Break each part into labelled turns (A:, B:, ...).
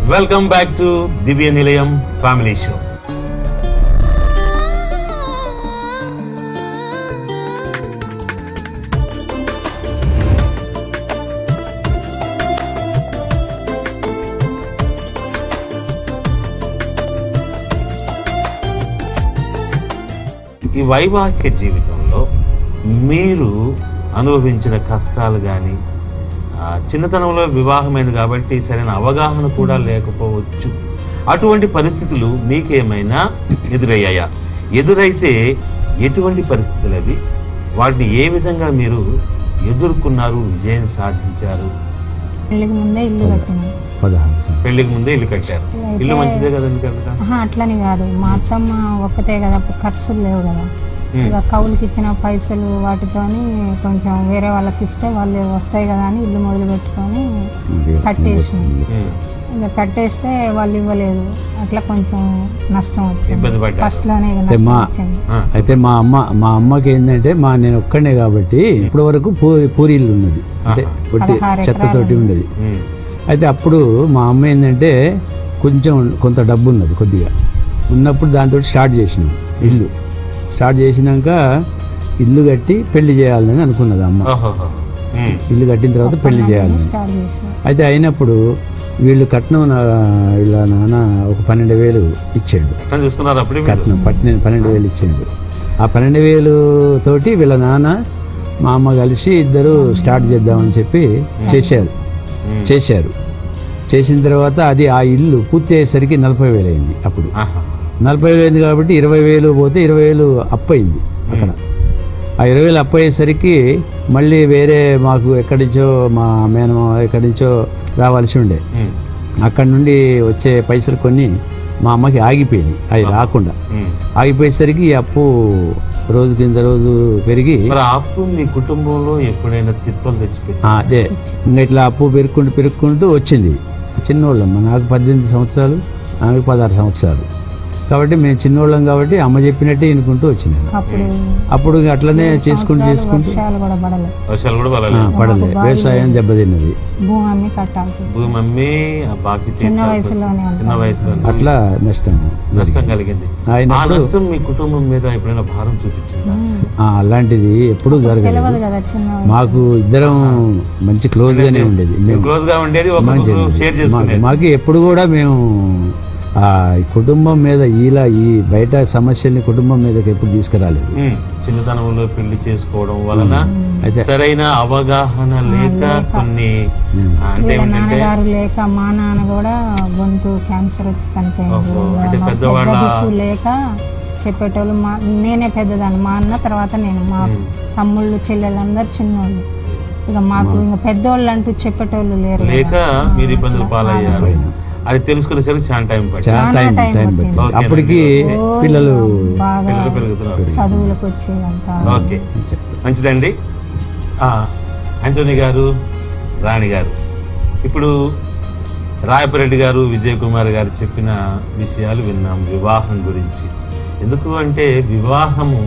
A: Welcome back to Divya Nilayam family show ఈ వైవాహిక జీవితంలో మీరు అనుభవించిన కష్టాలు కానీ చిన్నతనంలో వివాహమైంది కాబట్టి సరైన అవగాహన కూడా లేకపోవచ్చు అటువంటి పరిస్థితులు మీకేమైనా ఎదురయ్యాయా ఎదురైతే ఎటువంటి పరిస్థితులు అవి వాటిని ఏ విధంగా మీరు ఎదుర్కొన్నారు విజయం సాధించారు
B: పెళ్ళికి ముందే ఇల్లు కట్టినాం
C: పదహారు సంవత్సరాలు.
A: పెళ్లికి ముందే ఇల్లు కట్టారు
B: అయితే-
A: ఇల్లు మంచిదే కదండి కదా
B: ఆహా, అట్లని కాదు మా అత్తమ్మ ఒక్కతే కదా అప్పుడు ఖర్చులు లేవు కదా ఇక కౌలుకి ఇచ్చిన పైసలు వాటితోని కొంచెం వేరే వాళ్ళకి ఇస్తే వాళ్ళు వస్తాయి కదా అని ఇల్లు మొదలు పెట్టుకొని కట్టేసి ఇక కట్టేస్తే వాళ్ళు ఇవ్వలేదు అట్లా కొంచెం నష్టం వచ్చింది
A: ఇబ్బంది పడ్డారు.
B: ఫస్ట్ లోనే ఇక
C: అంటే
B: నష్టం
C: మా-
B: వచ్చింది
A: ఆ,
C: అయితే మా అమ్మ మా అమ్మకి ఏంటంటే మా నేను ఒక్కడే కాబట్టి ఇప్పటి వరకు పూరి పూరీలు ఉన్నది అంటే
A: ఆహా.
C: ఒట్టి
B: పదహారు
C: చెత్తతోటి
B: ఎకరాలు.
C: ఉండేది
A: ఉమ్,
C: అయితే అప్పుడు మా అమ్మ ఏంటంటే కొంచెం కొంత డబ్బు ఉన్నది కొద్దిగా ఉన్నప్పుడు దాంతో స్టార్ట్ చేసినాం ఇల్లు స్టార్ట్ చేసినాక ఇల్లు కట్టి పెళ్లి చేయాలని అనుకున్నది అమ్మ
A: ఓహోహో. ఉమ్,
C: ఇల్లు కట్టిన తర్వాత పెళ్లి చేయాలని
B: స్టార్ట్ చేసాం
C: అయితే అయినప్పుడు వీళ్ళు కట్నం నా- వీళ్ళ నాన్న ఒక పన్నెండు వేలు ఇచ్చాడు
A: ఎట్లా తీసుకున్నారు అప్పుడే మీరు?
C: కట్నం పన్నెండు పన్నెండు వేలు ఇచ్చిండు ఆ పన్నెండు వేలు తోటి వీళ్ళ నాన్న మా అమ్మ కలిసి ఇద్దరు స్టార్ట్ చేద్దామని చెప్పి చేశారు
A: ఉమ్,
C: చేశారు చేసిన తర్వాత అది ఆ ఇల్లు పూర్తి అయ్యేసరికి నలభై వేలు అయింది అప్పుడు
A: ఆహా.
C: నలభై వేలు అయింది కాబట్టి ఇరవై వేలు పోతే ఇరవై వేలు అప్పు అయింది అక్కడ ఆ ఇరవై వేలు అప్పు అయ్యేసరికి మళ్ళీ వేరే మాకు ఎక్కడి నుంచో మా మేనమా ఎక్కడి నుంచో రావాల్సి ఉండే
A: ఉమ్,
C: అక్కడి నుండి వచ్చే పైసలు కొన్ని మా అమ్మకి ఆగిపోయింది అది రాకుండా
A: ఉమ్.
C: ఆగిపోయేసరికి ఈ అప్పు రోజు కింద రోజు పెరిగి
A: మరి ఆ అప్పు మీ కుటుంబంలో ఎప్పుడైనా తిప్పలు తెచ్చిపెట్టి
C: ఆ, అదే ఇంకా ఇట్లా అప్పు పెరుక్కుంటూ పెరుక్కుంటూ వచ్చింది చిన్నోళ్ళమ్మ నాకు పద్దెనిమిది సంవత్సరాలు ఆమెకు పదహారు సంవత్సరాలు కాబట్టి మేము చిన్నోళ్ళం కాబట్టి అమ్మ చెప్పినట్టే వినుకుంటూ వచ్చినాను
B: అప్పుడు
C: అప్పుడు ఇంక అట్లనే చేసుకుంటూ
B: సంవత్సరాలు
C: చేసుకుంటూ
B: వర్షాలు కూడా పడలేదు
A: వర్షాలు కూడా
C: ఆ,
A: పడలేదు
C: పడలే వ్యవసాయం దెబ్బతిన్నది
B: భూమి అమ్మి కట్టాల్సి వచ్చింది.
A: భూమి అమ్మి ఆ బాకీ
B: చిన్న
A: తీర్చాల్సి
B: వయసులోనే
A: వచ్చింది. చిన్న వయసులో
C: అట్లా నష్టం
A: నష్టం కలిగింది ఆ
C: అయినప్పుడు
A: నష్టం మీ కుటుంబం మీద ఎప్పుడైనా భారం చూపించిందా
B: ఉమ్.
C: ఆ, అలాంటిది ఎప్పుడూ జరగలేదు
B: తెలియదు కదా చిన్న వయసు.
C: మాకు ఇద్దరం మంచి క్లోజ్ గానే ఉండేది మేము
A: క్లోజ్ గా ఉండేది
C: మంచి
A: ఒకరు షేర్
C: మాకు
A: చేసుకునేది
C: మాకు ఎప్పుడు కూడా మేము ఆ ఈ కుటుంబం మీద ఇలా ఈ బయట సమస్యల్ని కుటుంబం మీదకి ఎప్పుడు తీసుకురాలేదు
A: ఉమ్, చిన్నతనంలో పెళ్లి చేసుకోవడం వలన
C: అయితే
A: సరైన అవగాహన లేక కొన్ని
C: ఉమ్.
A: ఆ, అంటే
B: వీళ్ళ
A: ఏంటంటే
B: నాన్నగారు లేక మా నాన్న కూడా గొంతు క్యాన్సర్ వచ్చి చనిపోయింది
A: ఓహో,
B: ఇక
A: అంటే
B: మాకు
A: పెద్దవాళ్ళ-
B: పెద్ద దిక్కు లేక చెప్పేటోళ్ళు మా నేనే పెద్దదాన్ని మా అన్న తర్వాత నేను మా
A: ఉమ్.
B: తమ్ముళ్ళు చెల్లెళ్ళు అందరు చిన్నోళ్ళు ఇక మాకు ఇంకా పెద్దోళ్ళు అంటూ చెప్పేటోళ్ళు లేరు
A: లేక
B: కదా.
A: మీరు ఇబ్బందులు పాలయ్యారు అది తెలుసుకునేసరికి చాలా టైం పట్టింది
C: చాలా
B: చాలా
C: టైం
B: టైం
C: టైం
B: పట్టింది.
C: పట్టింది
A: ఓకే
C: అప్పటికి
B: ఓ,
C: పిల్లలు
B: బాగా
A: పిల్లలు పెరుగుతున్నారు
B: చదువులకు వచ్చేదంతా
A: ఓకే మంచిదండి ఆ, యాంటోనీ గారు రాణి గారు ఇప్పుడు రాయపరెడ్డి గారు విజయ్ కుమార్ గారు చెప్పిన విషయాలు విన్నాం వివాహం గురించి ఎందుకు అంటే వివాహము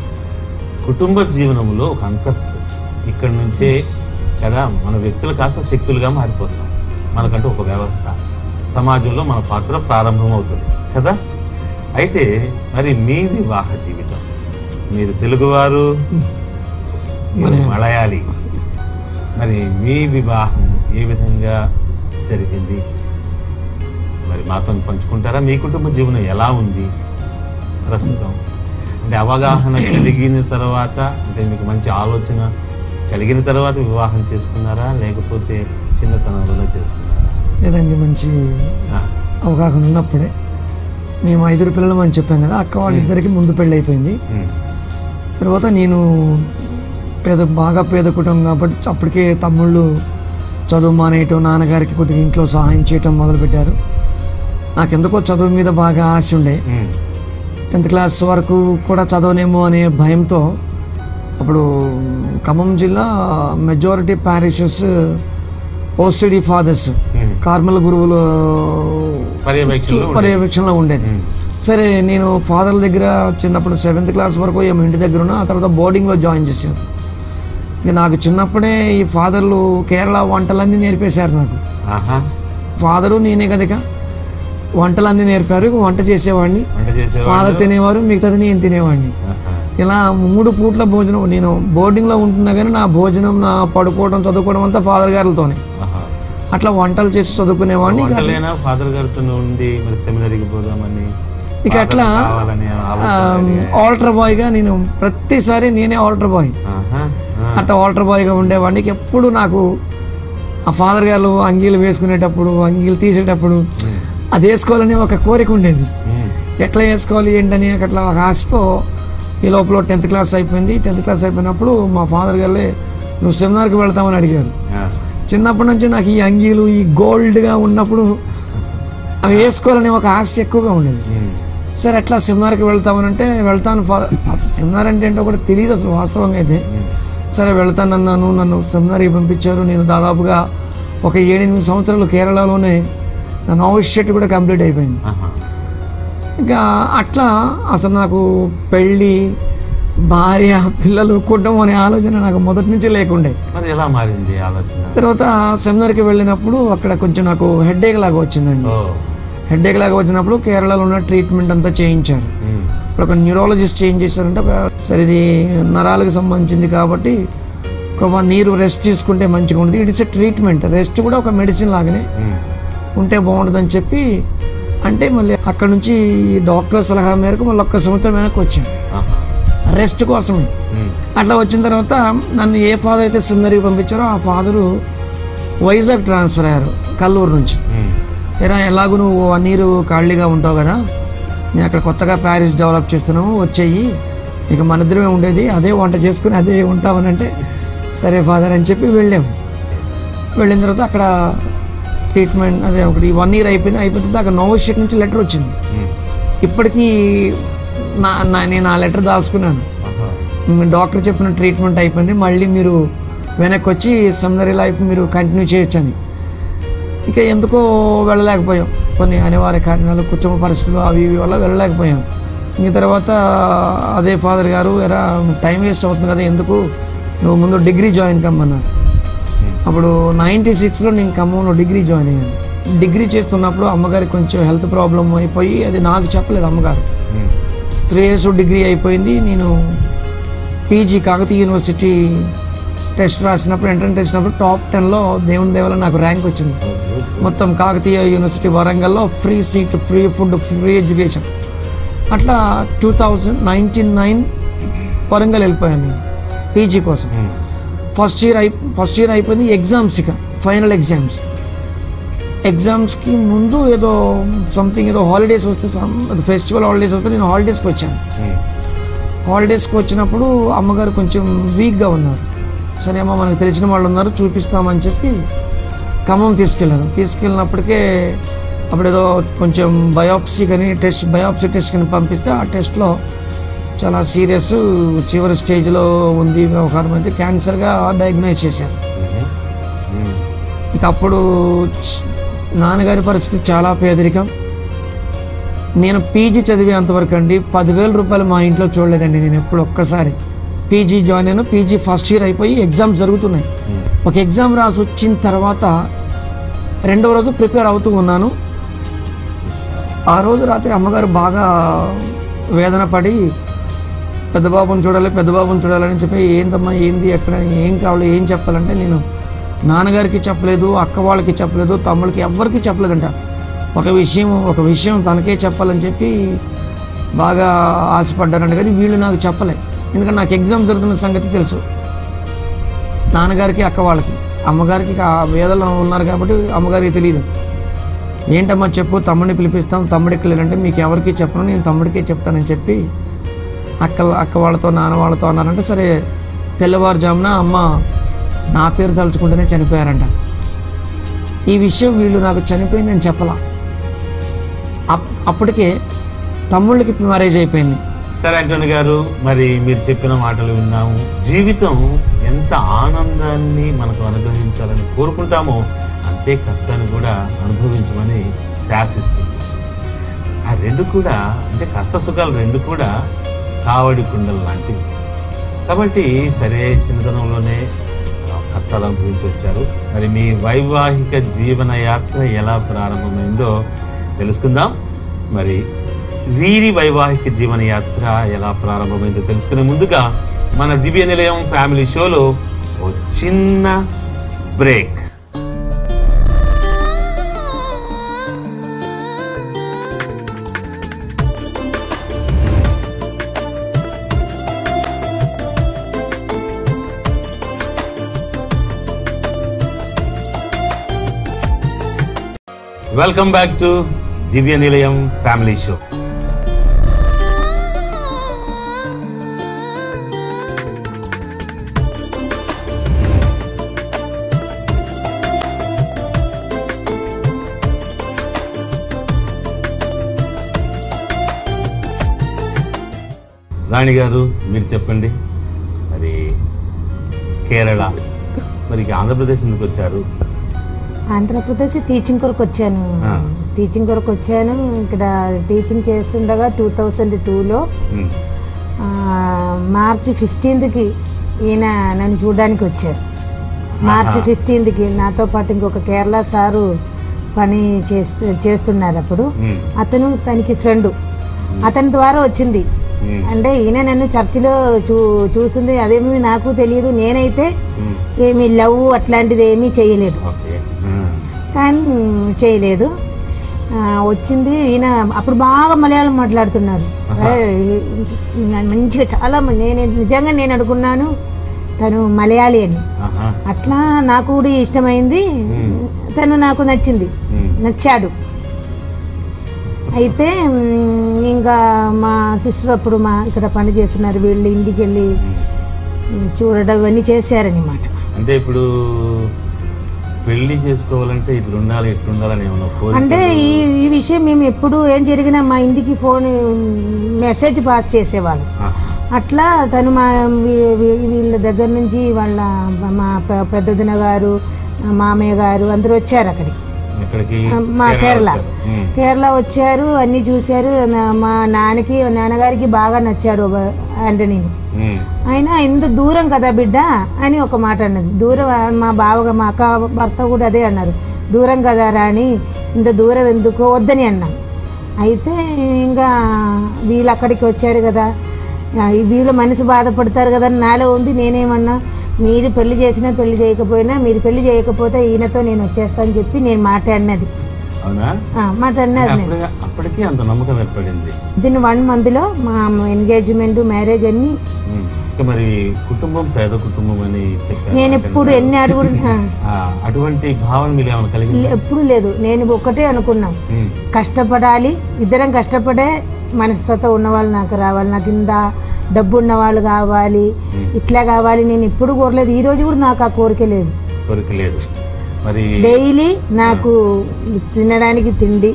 A: కుటుంబ జీవనంలో ఒక అంతస్తు ఇక్కడ నుంచే కదా మన వ్యక్తులు కాస్త శక్తులుగా మారిపోతాం మనకంటూ ఒక వ్యవస్థ సమాజంలో మన పాత్ర ప్రారంభం అవుతుంది కదా అయితే మరి మీ వివాహ జీవితం మీరు తెలుగువారు మీరు మలయాళీ మరి మీ వివాహం ఏ విధంగా జరిగింది మరి మాతో పంచుకుంటారా మీ కుటుంబ జీవనం ఎలా ఉంది ప్రస్తుతం అంటే అవగాహన కలిగిన తర్వాత అంటే మీకు మంచి ఆలోచన కలిగిన తర్వాత వివాహం చేసుకున్నారా లేకపోతే చిన్నతనంలోనే చేసుకున్నారా
D: లేదండి మంచి
A: ఆ,
D: అవగాహన ఉన్నప్పుడే మేము ఐదుగురు పిల్లలు అని చెప్పాం కదా అక్క వాళ్ళిద్దరికి ముందు పెళ్ళి అయిపోయింది
A: ఉమ్,
D: తర్వాత నేను పేద బాగా పేద కుటుంబం కాబట్టి అప్పటికే తమ్ముళ్ళు చదువు మానేయటం నాన్నగారికి కొద్దిగా ఇంట్లో సహాయం చేయటం మొదలుపెట్టారు నాకెందుకో చదువు మీద బాగా ఆశ ఉండే
A: ఉమ్,
D: టెన్త్ క్లాస్ వరకు కూడా చదవనేమో అనే భయంతో అప్పుడు ఖమ్మం జిల్లా majority parishes OCD fathers
A: um.
D: కార్మల గురువులు
A: పర్యవేక్షణలో ఉండేది.
D: పర్యవేక్షణలో ఉండేది
A: ఉమ్,
D: సరే నేను ఫాదర్ దగ్గర చిన్నప్పుడు సెవెంత్ క్లాస్ వరకు ఏమో ఇంటి దగ్గర ఉన్నా ఆ తర్వాత బోర్డింగ్లో జాయిన్ చేశాను ఇక నాకు చిన్నప్పుడే ఈ ఫాదర్లు కేరళ వంటలన్నీ నేర్పేశారు నాకు
A: ఆహా
D: ఫాదరు నేనే కనుక వంటలు అన్నీ నేర్పారు వంట చేసేవాడిని
A: వంట
D: ఫాదర్
A: చేసేవాళ్ళు
D: తినేవారు మిగతాది నేను తినేవాడిని
A: ఆహా.
D: ఇలా మూడు పూట్ల భోజనం నేను బోర్డింగ్లో ఉంటున్నా కానీ నా భోజనం నా పడుకోవడం చదువుకోవడం అంతా ఫాదర్ గారితోనే
A: ఆహా.
D: అట్లా వంటలు చేసి చదువుకునేవాడిని ఇక అట్లా-
A: వంటలైనా ఫాదర్ గారితో ఉండి మరి సెమినరీకి పోదామని
D: ఇక అట్లా
A: father కావాలని ఆలోచన
D: ఆల్టర్ బాయ్గా నేను ప్రతిసారి నేనే ఆల్టర్ బాయ్
A: ఆహా. ఆ.
D: అట్లా ఆల్టర్ బాయ్గా ఉండేవాడిని ఇక ఎప్పుడు నాకు ఆ ఫాదర్ గారు అంగీలు వేసుకునేటప్పుడు అంగీలు తీసేటప్పుడు
A: ఉమ్.
D: అది వేసుకోవాలని ఒక కోరిక ఉండేది
A: ఉమ్.
D: ఎట్లా వేసుకోవాలి ఏంటని అట్లా ఒక ఆశతో ఈ లోపల టెన్త్ క్లాస్ అయిపోయింది టెన్త్ క్లాస్ అయిపోయినప్పుడు మా ఫాదర్ గారే నువ్వు సెమినార్కి వెళ్తామని అడిగారు
A: ఆ.
D: చిన్నప్పటి నుంచి నాకు ఈ అంగీలు ఈ గోల్డ్గా ఉన్నప్పుడు అవి వేసుకోవాలని ఒక ఆశ ఎక్కువగా ఉండేది
A: ఉమ్.
D: సరే ఎట్లా సెమినార్కి వెళ్తామనంటే వెళ్తాను ఫా- సెమినార్ అంటే ఏంటో కూడా తెలియదు అసలు వాస్తవంగా అయితే
A: ఉమ్.
D: సరే వెళ్తానన్నాను నన్ను సెమినార్కి పంపించారు నేను దాదాపుగా ఒక ఏడెనిమిది సంవత్సరాలు కేరళలోనే నా నోవిషెట్ కూడా కంప్లీట్ అయిపోయింది
A: ఆహా.
D: ఇంకా అట్లా అసలు నాకు పెళ్ళి భార్య పిల్లలు కుటుంబం అనే ఆలోచన నాకు మొదటి నుంచి లేకుండే
A: మరి ఎలా మారింది ఆలోచన
D: తర్వాత సెమినార్కి వెళ్ళినప్పుడు అక్కడ కొంచెం నాకు హెడ్ఏక్ లాగా వచ్చిందండి
A: ఓ
D: హెడ్ఏక్ లాగా వచ్చినప్పుడు కేరళలో ఉన్న ట్రీట్మెంట్ అంతా చేయించారు
A: ఉమ్.
D: ఇప్పుడు ఒక న్యూరాలజిస్ట్ చేంజ్ చేశారంటే ఒక సరే ఇది నరాలకు సంబంధించింది కాబట్టి ఒక వన్ ఇయర్ రెస్ట్ తీసుకుంటే మంచిగా ఉంటుంది it is a treatment rest కూడా ఒక మెడిసిన్ లాగానే
A: ఉమ్.
D: ఉంటే బాగుంటుందని చెప్పి అంటే మళ్ళీ అక్కడ నుంచి డాక్టర్ సలహా మేరకు మళ్ళీ ఒక్క సంవత్సరం వెనక్కి వచ్చాను
A: ఆహా.
D: రెస్ట్ కోసమే
A: ఉమ్.
D: అట్లా వచ్చిన తర్వాత నన్ను ఏ ఫాదర్ అయితే సెమినరీకి పంపించారో ఆ ఫాదరు వైజాగ్ ట్రాన్స్ఫర్ అయ్యారు కల్లూరు నుంచి
A: ఉమ్.
D: ఏరా ఎలాగూ నువ్వు వన్ ఇయర్ ఖాళీగా ఉంటావు కదా నేను అక్కడ కొత్తగా ప్యారిస్ డెవలప్ చేస్తున్నాము వచ్చేయి ఇక మన ఇద్దరమే ఉండేది అదే వంట చేసుకుని అదే ఉంటామని అంటే సరే ఫాదర్ అని చెప్పి వెళ్ళాము వెళ్ళిన తర్వాత అక్కడ ట్రీట్మెంట్ అదే ఒకటి వన్ ఇయర్ అయిపోయింది అయిపోయిన తర్వాత అక్కడ నోవోషిక్ నుంచి లెటర్ వచ్చింది
A: ఉమ్.
D: ఇప్పటికీ నా నా- నేను ఆ లెటర్ దాచుకున్నాను
A: ఆహా.
D: మీ డాక్టర్ చెప్పిన ట్రీట్మెంట్ అయిపోయింది మళ్ళీ మీరు వెనక్కి వచ్చి సెమినరీ లైఫ్ మీరు కంటిన్యూ చేయొచ్చని ఇక ఎందుకో వెళ్ళలేకపోయాం కొన్ని అనివార్య కారణాలు కుటుంబ పరిస్థితులు అవి ఇవి వల్ల వెళ్ళలేకపోయాం ఇంక తర్వాత అదే ఫాదర్ గారు ఎరా టైం వేస్ట్ అవుతుంది కదా ఎందుకు నువ్వు ముందు డిగ్రీ జాయిన్ కమ్మన్నారు అప్పుడు నైంటీ సిక్స్లో నేను ఖమ్మంలో డిగ్రీ జాయిన్ అయ్యాను డిగ్రీ చేస్తున్నప్పుడు అమ్మగారికి కొంచెం హెల్త్ ప్రాబ్లం అయిపోయి అది నాకు చెప్పలేదు అమ్మగారు
A: ఉమ్.
D: త్రీ ఇయర్స్ డిగ్రీ అయిపోయింది నేను పీజీ కాకతీయ యూనివర్సిటీ టెస్ట్ రాసినప్పుడు ఎంట్రన్స్ టెస్ట్ రాసినప్పుడు టాప్ టెన్లో దేవుని దేవల నాకు ర్యాంక్ వచ్చింది మొత్తం కాకతీయ యూనివర్సిటీ వరంగల్లో free seat free food free education అట్లా two thousand nineteen nine Warangal వెళ్ళిపోయాను నేను పీజీ కోసం
A: ఉమ్.
D: ఫస్ట్ ఇయర్ అయి ఫస్ట్ ఇయర్ అయిపోయింది ఎగ్జామ్స్ ఇక ఫైనల్ ఎగ్జామ్స్ ఎగ్జామ్స్కి ముందు ఏదో సంథింగ్ ఏదో హాలిడేస్ వస్తే ఫెస్టివల్ హాలిడేస్ వస్తే నేను హాలిడేస్కి వచ్చాను
A: ఉమ్.
D: హాలిడేస్కి వచ్చినప్పుడు అమ్మగారు కొంచెం వీక్గా ఉన్నారు సరే అమ్మ మనకు తెలిసిన వాళ్ళు ఉన్నారు చూపిస్తామని చెప్పి ఖమ్మం తీసుకెళ్ళాను తీసుకెళ్ళినప్పటికే అప్పుడు ఏదో కొంచెం బయోప్సీ కానీ టెస్ట్ బయోప్సీ టెస్ట్ కానీ పంపిస్తే ఆ టెస్ట్లో చాలా సీరియస్ చివరి స్టేజ్లో ఉంది వ్యవహారం అయితే క్యాన్సర్గా డయాగ్నైజ్ చేశారు
A: ఉమ్. ఉమ్.
D: ఇక అప్పుడు చ్- నాన్నగారి పరిస్థితి చాలా పేదరికం నేను పీజీ చదివేంతవరకు అండి పదివేల రూపాయలు మా ఇంట్లో చూడలేదండి నేను ఎప్పుడు ఒక్కసారి పీజీ జాయిన్ అయినా పీజీ ఫస్ట్ ఇయర్ అయిపోయి ఎగ్జామ్స్ జరుగుతున్నాయి
A: ఉమ్.
D: ఒక ఎగ్జామ్ రాసి వచ్చిన తర్వాత రెండవ రోజు ప్రిపేర్ అవుతూ ఉన్నాను ఆ రోజు రాత్రి అమ్మగారు బాగా వేదన పడి పెద్ద బాబుని చూడాలి పెద్ద బాబుని చూడాలని చెప్పి ఏందమ్మా ఏంది ఎక్కడ ఏం కావాలి ఏం చెప్పాలంటే నేను నాన్నగారికి చెప్పలేదు అక్క వాళ్ళకి చెప్పలేదు తమ్ముళ్ళకి ఎవ్వరికి చెప్పలేదంట ఒక విషయం ఒక విషయం తనకే చెప్పాలని చెప్పి బాగా ఆశపడ్డారంట కానీ వీళ్ళు నాకు చెప్పలే ఎందుకంటే నాకు ఎగ్జామ్ జరుగుతున్న సంగతి తెలుసు నాన్నగారికి అక్క వాళ్ళకి అమ్మగారికి ఆ వేదలో ఉన్నారు కాబట్టి అమ్మగారికి తెలియదు ఏంటమ్మా చెప్పు తమ్ముడిని పిలిపిస్తాం తమ్ముడికి వెళ్ళాలంటే మీకు ఎవరికి చెప్పను నేను తమ్ముడికే చెప్తానని చెప్పి అక్క అక్క వాళ్ళతో నాన్న వాళ్ళతో అన్నారంటే సరే తెల్లవారుజామున అమ్మ నా పేరు తలుచుకుంటేనే చనిపోయారంట ఈ విషయం వీళ్ళు నాకు చనిపోయిందని చెప్పలా అప్- అప్పటికే తమ్ముళ్ళకి మ్యారేజ్ అయిపోయింది
A: సరే అంటోని గారు మరి మీరు చెప్పిన మాటలు విన్నాము జీవితం ఎంత ఆనందాన్ని మనకు అనుగ్రహించాలని కోరుకుంటామో అంతే కష్టాన్ని కూడా అనుభవించమని శాసిస్తుంది ఆ రెండు కూడా అంటే కష్ట సుఖాలు రెండు కూడా కావడి కుండలు లాంటివి కాబట్టి సరే చిన్నతనంలోనే ఒక కష్టాలు అనుభవించి వచ్చారు మరి మీ వైవాహిక జీవన యాత్ర ఎలా ప్రారంభమైందో తెలుసుకుందాం మరి వీరి వైవాహిక జీవన యాత్ర ఎలా ప్రారంభమైందో తెలుసుకునే ముందుగా మన దివ్య నిలయం ఫ్యామిలీ షోలో ఓ చిన్న break welcome back to Divya Nilayam family show రాణి గారు మీరు చెప్పండి మరి కేరళ మరి ఆంధ్రప్రదేశ్ ఎందుకు వచ్చారు
B: ఆంధ్రప్రదేశ్ టీచింగ్ కొరకు వచ్చాను
A: ఆ.
B: టీచింగ్ కొరకు వచ్చాను ఇక్కడ టీచింగ్ చేస్తుండగా టూ థౌజండ్ టూలో
A: ఉమ్,
B: మార్చి ఫిఫ్టీన్త్కి ఈయన నన్ను చూడడానికి వచ్చారు మార్చి
A: ఆహా.
B: ఫిఫ్టీన్త్కి నాతో పాటు ఇంకొక కేరళ సారు పని చేస్తూ చేస్తున్నారు అప్పుడు
A: ఉమ్,
B: అతను తనకి ఫ్రెండ్ అతని ద్వారా వచ్చింది
A: ఉమ్,
B: అంటే ఈయన నన్ను చర్చిలో చూ చూసింది అదేమి నాకు తెలియదు నేనైతే
A: ఉమ్,
B: ఏమి లవ్ అట్లాంటిది ఏమీ చేయలేదు
A: ఓకే ఉమ్,
B: కానీ చేయలేదు ఆ, వచ్చింది ఈయన అప్పుడు బాగా మలయాళం మాట్లాడుతున్నారు
A: ఆహా.
B: ఏ, మంచిగా చాలా మ- నేను నిజంగా నేను అనుకున్నాను తను మలయాళీ అని
A: ఆహా,
B: అట్లా నాకు కూడా ఇష్టమైంది
A: మ్మ్.
B: తను నాకు నచ్చింది
A: ఉమ్,
B: నచ్చాడు అయితే మ్, ఇంకా మా సిస్టర్ అప్పుడు మా ఇక్కడ పని చేస్తున్నారు వీళ్ళు ఇంటికి వెళ్ళి
A: ఉమ్.
B: మ్, చూడడం ఇవన్నీ చేశారనమాట
A: అంటే ఇప్పుడు పెళ్లి చేసుకోవాలంటే ఇట్లా ఉండాలి ఇట్లా ఉండాలని ఏమన్నా
B: అంటే
A: కోరిక
B: ఈ ఈ విషయం మేము ఎప్పుడు ఏం జరిగినా మా ఇంటికి ఫోన్ మెసేజ్ పాస్ చేసేవాళ్ళం అట్లా తను మా వీ- వీ- వీళ్ళ దగ్గర నుంచి వాళ్ళ మా పె- పెద్దదిన గారు మామయ్య గారు అందరూ వచ్చారు అక్కడికి
A: ఇక్కడికి
B: మా కేరళ
A: వచ్చారు. ఉమ్,
B: కేరళ వచ్చారు అన్నీ చూశారు నా- మా నాన్నకి నాన్నగారికి బాగా నచ్చారు ఆంటనీని
A: ఉమ్,
B: ఆయన ఇంత దూరం కదా బిడ్డ అని ఒక మాట అన్నది దూరం మా బావగా మా అక్క భర్త కూడా అదే అన్నారు దూరం కదా రాణి ఇంత దూరం ఎందుకు వద్దని అన్నాం అయితే ఇంకా వీళ్ళు అక్కడికి వచ్చారు కదా ఆ, ఈ వీళ్ళు మనసు బాధపడతారు కదా అని నాలో ఉంది నేనేమన్నా మీరు పెళ్లి చేసినా పెళ్లి చేయకపోయినా మీరు పెళ్లి చేయకపోతే ఈయనతో నేను వచ్చేస్తానని చెప్పి నేను మాట్లాడినది
A: అవునా
B: ఆ, మాట్లాడినది నేను
A: అప్పుడే అప్పటికి అంత నమ్మకం ఏర్పడింది
B: దీని వన్ మంత్లో మా ఎంగేజ్మెంట్ మ్యారేజ్ అన్నీ
A: ఉమ్, ఇంకా మరి కుటుంబం పేద కుటుంబం అని చెప్పారు
B: నేను ఎప్పుడు ఎన్ని అడుగులు ఆ,
A: ఆ, అటువంటి భావన మీరు ఏమైనా కలిగింది
B: ఎప్పుడు లేదు నేను ఒకటే అనుకున్నాం
A: ఉమ్,
B: కష్టపడాలి ఇద్దరం కష్టపడే మనస్తత్వ ఉన్నవాళ్ళు నాకు రావాలి నాకు ఇంత డబ్బు ఉన్న వాళ్ళు కావాలి ఇట్లా కావాలి నేను ఎప్పుడు కోరలేదు ఈ రోజు కూడా నాకు ఆ కోరిక లేదు
A: కోరిక లేదు మరి
B: డైలీ నాకు తినడానికి తిండి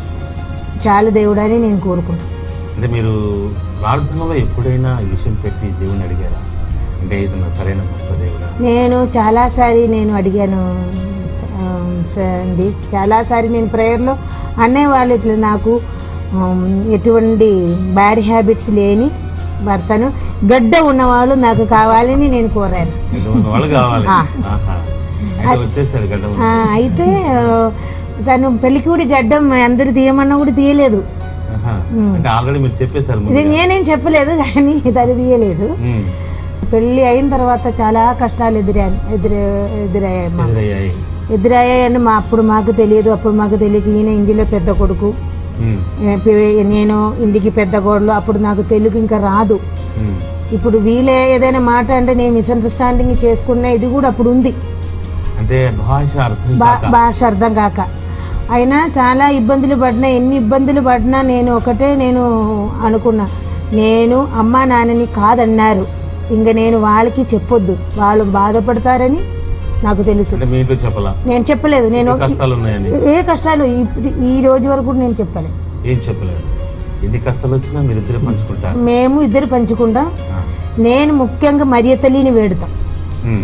B: చాలు దేవుడు అని నేను కోరుకుంటాను
A: అంటే మీరు ప్రార్థనలో ఎప్పుడైనా ఈ విషయం పెట్టి దేవుని అడిగారా అంటే ఇది నా సరైన భర్త దేవుడా
B: నేను చాలాసారి నేను అడిగాను ఆ, స- అండి చాలాసారి నేను ప్రేయర్లో అనేవాళ్ళు ఇట్లా నాకు ఆమ్, ఎటువంటి బ్యాడ్ హ్యాబిట్స్ లేని భర్తను గడ్డ ఉన్నవాళ్ళు నాకు కావాలని నేను కోరాను
A: ఎటువంటి వాళ్ళు కావాలి
B: ఆ.
A: ఆహా. అయితే వచ్చేసాడు గడ్డ
B: ఆ, అయితే ఆ, తను పెళ్ళికి గడ్డం అందరు తీయమన్నా కూడా తీయలేదు
A: ఆహా.
B: ఉమ్.
A: అంటే ఆల్రెడీ మీరు చెప్పేశారు
B: ఇది
A: ముందుగా.
B: నేనేం చెప్పలేదు కానీ తను తీయలేదు
A: ఉమ్.
B: పెళ్ళి అయిన తర్వాత చాలా కష్టాలు ఎదురాను ఎదురు ఎదురయ్యాయి మాకు
A: ఎదురయ్యాయి
B: ఎదురయ్యాయని మా అప్పుడు మాకు తెలియదు అప్పుడు మాకు తెలియక ఈయన ఇంటిలో పెద్ద కొడుకు
A: ఉమ్.
B: ఏ, పి- నేను ఇంటికి పెద్ద కోడలు అప్పుడు నాకు తెలుగు ఇంకా రాదు
A: ఉమ్.
B: ఇప్పుడు వీలే ఏదైనా మాట అంటే నేను మిస్అండర్స్టాండింగ్ చేసుకున్న ఇది కూడా అప్పుడు ఉంది
A: అంటే భాష అర్థం
B: బా
A: కాక
B: భాష అర్థం కాక అయినా చాలా ఇబ్బందులు పడినా ఎన్ని ఇబ్బందులు పడినా నేను ఒకటే నేను అనుకున్నా నేను అమ్మా నాన్నని కాదన్నారు ఇంక నేను వాళ్ళకి చెప్పొద్దు వాళ్ళు బాధపడతారని నాకు తెలుసు
A: అంటే మీ ఇంట్లో చెప్పలా
B: నేను చెప్పలేదు నేను
A: కష్టాలు ఉన్నాయని
B: ఏ కష్టాలు ఇప్పుడు ఈ రోజు వరకు కూడా నేను చెప్పలేదు
A: ఏం చెప్పలేదు ఎన్ని కష్టాలు వచ్చినా మీరు ఇద్దరే పంచుకుంటారు
B: మేము ఇద్దరు పంచుకుంటాం
A: ఆ.
B: నేను ముఖ్యంగా మరియ తల్లిని వేడుతాం
A: um.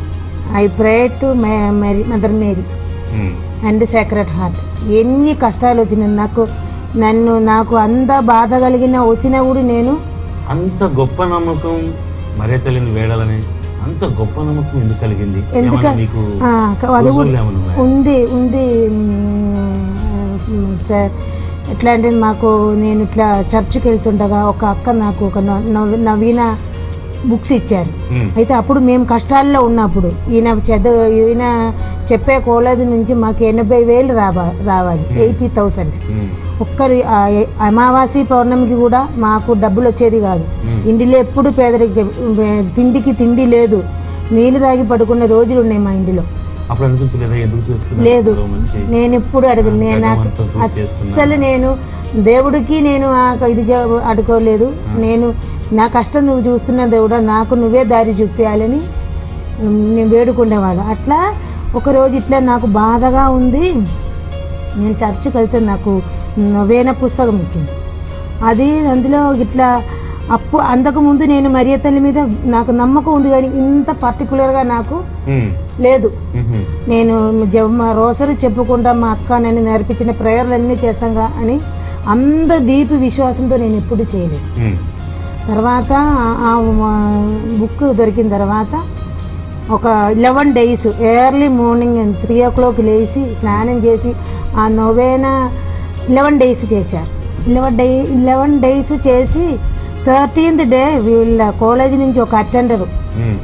B: I pray to Mary mother Mary
A: um.
B: And sacred heart ఎన్ని కష్టాలు వచ్చినా నాకు నన్ను నాకు అంత బాధ కలిగిన వచ్చినా కూడా నేను
A: అంత గొప్ప నమ్మకం మరే తల్లిని వేడాలని అంత గొప్ప నమ్మకం ఎందుకు కలిగింది
E: ఎందుక-
A: ఏమన్నా మీకు
E: ఆ, అది కూడా
A: రుజువులు ఏమైనా ఉన్నాయా?
E: ఉంది ఉంది మ్, సార్ ఎట్లా అంటే మాకు నేను ఇట్లా చర్చికి వెళ్తుండగా ఒక అక్క నాకు ఒక నవ- నవ- నవీన బుక్స్ ఇచ్చారు
A: ఉమ్,
E: అయితే అప్పుడు మేము కష్టాల్లో ఉన్నప్పుడు ఈయన చదువు ఈయన చెప్పే కాలేజ్ నుంచి మాకు ఎనభై వేలు రావా రావాలి ఎయిటీ థౌసండ్
A: ఉమ్,
E: ఒక్కరి ఆ ఎ- అమావాస్య పౌర్ణమికి కూడా మాకు డబ్బులు వచ్చేది కాదు
A: ఉమ్.
E: ఇంటిలో ఎప్పుడు పేదరికం తిండికి తిండి లేదు నీళ్ళు తాగి పడుకున్న రోజులు ఉన్నాయి మా ఇంటిలో
A: అప్పుడు అనిపించలేదా ఎందుకు చేసుకున్నారు
E: లేదు
A: ఇంత మంచి
E: నేను ఎప్పుడు అడగను నేను నాకు
A: గడ్డమంతా చూసి
E: అస్సలు నేను దేవుడికి నేను ఆ ఇది జ- అడుకోలేదు నేను నా కష్టం నువ్వు చూస్తున్న దేవుడా నాకు నువ్వే దారి చూపించాలని ఉమ్, నేను వేడుకునేవాడు అట్లా ఒకరోజు ఇట్లా నాకు బాధగా ఉంది నేను చర్చికి వెళ్తే నాకు నవేన పుస్తకం ఇచ్చింది అది అందులో ఇట్లా అప్పు అంతకుముందు నేను మరియ తల్లి మీద నాకు నమ్మకం ఉంది కానీ ఇంత పర్టికులర్గా నాకు
A: ఉమ్,
E: లేదు
A: ఉహు,
E: నేను జ- మా రోసరి చెప్పుకుంటా మా అక్క నన్ను నేర్పించిన ప్రేయర్లు అన్నీ చేశాగా అని అంత డీప్ విశ్వాసంతో నేను ఎప్పుడు చేయలేదు
A: ఉమ్,
E: తర్వాత ఆ- ఆ బుక్ దొరికిన తర్వాత ఒక eleven days early morning three o'clock లేచి స్నానం చేసి ఆ నొవేనా లెవెన్ డేస్ చేశారు లెవెన్ డే లెవెన్ డేస్ చేసి థర్టీన్త్ డే వీళ్ళ కాలేజ్ నుంచి ఒక అటెండరు
A: ఉమ్,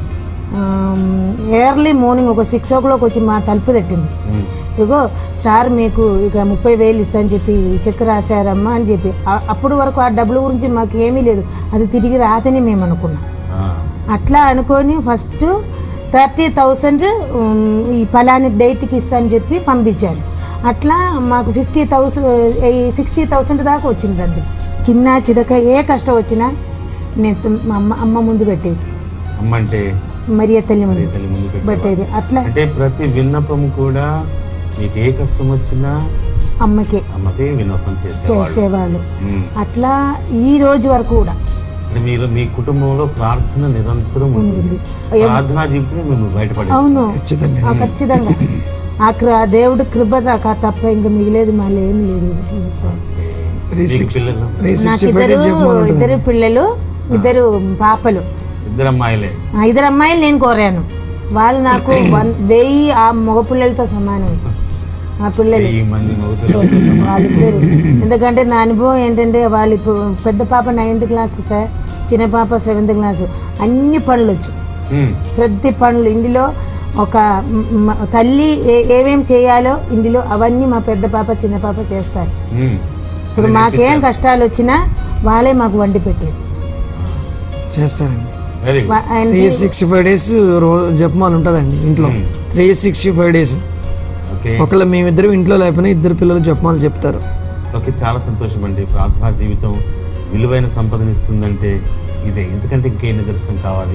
E: ఎర్లీ మార్నింగ్ ఒక సిక్స్ ఓ క్లాక్ వచ్చి మా తలుపు తట్టింది
A: ఉమ్,
E: ఇగో సార్ మీకు ఇక ముప్పై వేలు ఇస్తాను చెప్పి చెక్ రాశారమ్మా అని చెప్పి ఆ- అప్పుడు వరకు ఆ డబ్బుల గురించి మాకు ఏమీ లేదు అది తిరిగి రాదని మేము అనుకున్నాం
A: ఆ,
E: అట్లా అనుకొని ఫస్ట్ థర్టీ థౌసండ్ ఈ ఫలాని డేట్కి ఇస్తానని చెప్పి పంపించారు అట్లా మాకు ఫిఫ్టీ థౌసండ్ సిక్స్టీ థౌసండ్ దాకా వచ్చిందండి చిన్న చిదక ఏ కష్టం వచ్చినా నేను త- మా అమ్మ అమ్మ ముందు పెట్టేది
A: అమ్మ అంటే
E: మరియ తల్లి ముందు
A: తల్లి ముందు పెట్టేవారు.
E: పెట్టేది అట్లా
A: అంటే ప్రతి విన్నపం కూడా మీకు ఏ కష్టం వచ్చినా
E: అమ్మకి
A: అమ్మకే విన్నపం చేసేవాళ్ళు
E: చేసేవాళ్ళు
A: ఉమ్.
E: అట్లా ఈ రోజు వరకు కూడా
A: అంటే మీరు మీ కుటుంబంలో ప్రార్థన నిరంతరం ఉంటుంది ప్రార్థనా జీవితం మేము బయటపడేస్తాం
E: అవును
D: ఖచ్చితంగా
E: ఆ, ఖచ్చితంగా ఆ కృ- ఆ దేవుడి కృప దాకా తప్ప ఇంకా మిగిలేదు మళ్ళీ ఏం లేదు సార్
D: త్రీ
A: మీకు
D: సిక్స్
A: పిల్లలు
D: త్రీ
E: నాకు
D: సిక్స్టీ ఫైవ్
E: ఇద్దరు
D: డేస్ చెప్పమని
E: ఇద్దరు పిల్లలు ఇద్దరు పాపలు
A: ఇద్దరు అమ్మాయిలే
E: ఆ ఇద్దరు అమ్మాయిలు నేను కోరాను వాళ్ళు నాకు వన్ వెయ్యి ఆ మగ పిల్లలతో సమానం ఆ పిల్లలు
A: ఈ మంది మగతులు
E: వాళ్ళిద్దరు ఎందుకంటే నా అనుభవం ఏంటంటే వాళ్ళు ఇప్పుడు పెద్ద పాప నైన్త్ క్లాస్ సార్ చిన్న పాప సెవెంత్ క్లాసు అన్ని పనులు వచ్చు
A: ఉమ్,
E: ప్రతి పనులు ఇందులో ఒక మ- మ- తల్లి ఏ- ఏమేం చేయాలో ఇందులో అవన్నీ మా పెద్ద పాప చిన్న పాప చేస్తారు
A: ఉమ్.
E: ఇప్పుడు మాకేం కష్టాలు వచ్చినా వాళ్ళే మాకు వండి పెట్టేది
D: చేస్తారండి
A: వెరీ గుడ్
E: వా- ఆయన
D: త్రీ సిక్స్టీ ఫైవ్ డేస్ రోజు జపమాలు ఉంటుందండి ఇంట్లో
A: Hmm.
D: Three sixty five days
A: okay
D: ఒకళ్ళు మేమిద్దరు ఇంట్లో లేకపోయినా ఇద్దరు పిల్లలు జపమాలు చెప్తారు
A: ఓకే చాలా సంతోషం అండి ప్రార్థనా జీవితం విలువైన సంపదనిస్తుందంటే ఇదే ఎందుకంటే ఇంకే నిదర్శనం కావాలి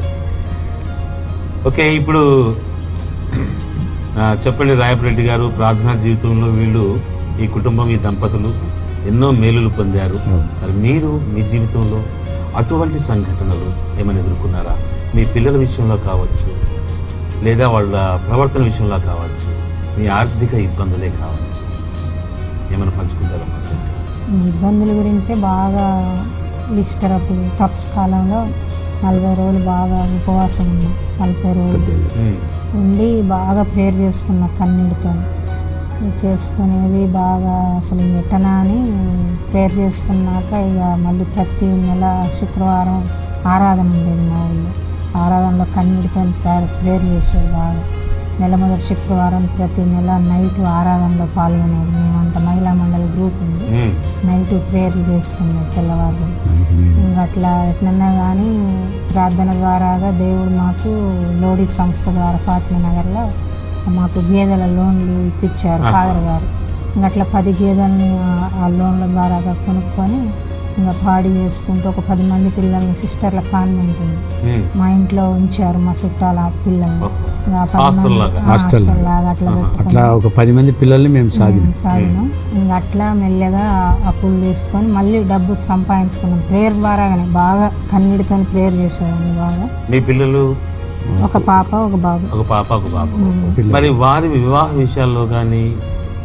A: ఓకే ఇప్పుడు ఆ, చెప్పండి రాయపరెడ్డి గారు ప్రార్థనా జీవితంలో వీళ్ళు ఈ కుటుంబం ఈ దంపతులు ఎన్నో మేలులు పొందారు మరి మీరు మీ జీవితంలో అటువంటి సంఘటనలు ఏమైనా ఎదుర్కొన్నారా మీ పిల్లల విషయంలో కావచ్చు లేదా వాళ్ళ ప్రవర్తన విషయంలో కావచ్చు మీ ఆర్థిక ఇబ్బందులే కావచ్చు ఏమైనా పంచుకుంటారా మాతో?
B: ఈ ఇబ్బందుల గురించే బాగా లిస్టర్ అప్పుడు తప్స్ కాలంలో నలభై రోజులు బాగా ఉపవాసం ఉన్నా నలభై రోజులు
A: ఉమ్,
B: ఉండి బాగా ప్రేయర్ చేసుకున్న కన్నీటితో చేసుకునేది బాగా అసలు ఎట్టనా అని ప్రేయర్ చేసుకున్నాక ఇక మళ్ళీ ప్రతి నెల శుక్రవారం ఆరాధన ఉండేది మా ఊళ్ళో ఆరాధనలో కన్నీటితో ప్రేయర్ చేసేది బాగా నెల మొదటి శుక్రవారం ప్రతి నెల నైట్ ఆరాధనలో పాల్గొనేది మేమంతా మహిళా మండలి గ్రూప్ ఉంది
A: ఉమ్,
B: నైట్ ప్రేయర్లు చేసుకునేది తెల్లవారు ఇంకా అట్లా ఎట్లన్నా కానీ ప్రార్థన ద్వారాగా దేవుడు మాకు లోడి సంస్థ ద్వారా ఫాతిమా నగర్లో మాకు గేదెల లోన్లు ఇప్పించారు
A: ఆహా.
B: ఫాదర్ గారు ఇంకా అట్లా పది గేదెల్ని ఆ- ఆ లోన్ల ద్వారాగా కొనుక్కొని ఇంకా పాడి చేసుకుంటూ ఒక పది మంది పిల్లల్ని సిస్టర్ల కాన్వెంట్ ఉంది
A: ఉమ్.
B: మా ఇంట్లో ఉంచారు మా చుట్టాల పిల్లల్ని
A: ఓహో.
B: ఇంకా ఆ పది
A: హాస్టల్
B: మంది
A: లాగా.
B: ఆ,
C: హాస్టల్
B: హాస్టల్ లాగా అట్లా పెట్టుకొని
C: అట్లా ఒక పది మంది పిల్లల్ని మేము సాగినాం
B: సాగినాం ఇంకా అట్లా మెల్లగా అప్పులు తీసుకొని మళ్ళీ డబ్బు సంపాదించుకున్నాం ప్రేయర్ ద్వారాగానే బాగా కన్నీటితో ప్రేయర్ చేసేవాడిని బాగా
A: మీ పిల్లలు
B: ఒక పాప ఒక బాబు
A: ఒక పాప ఒక బాబు
B: ఉమ్.
C: పిల్లలు.
A: మరి వారి వివాహ విషయాల్లో కానీ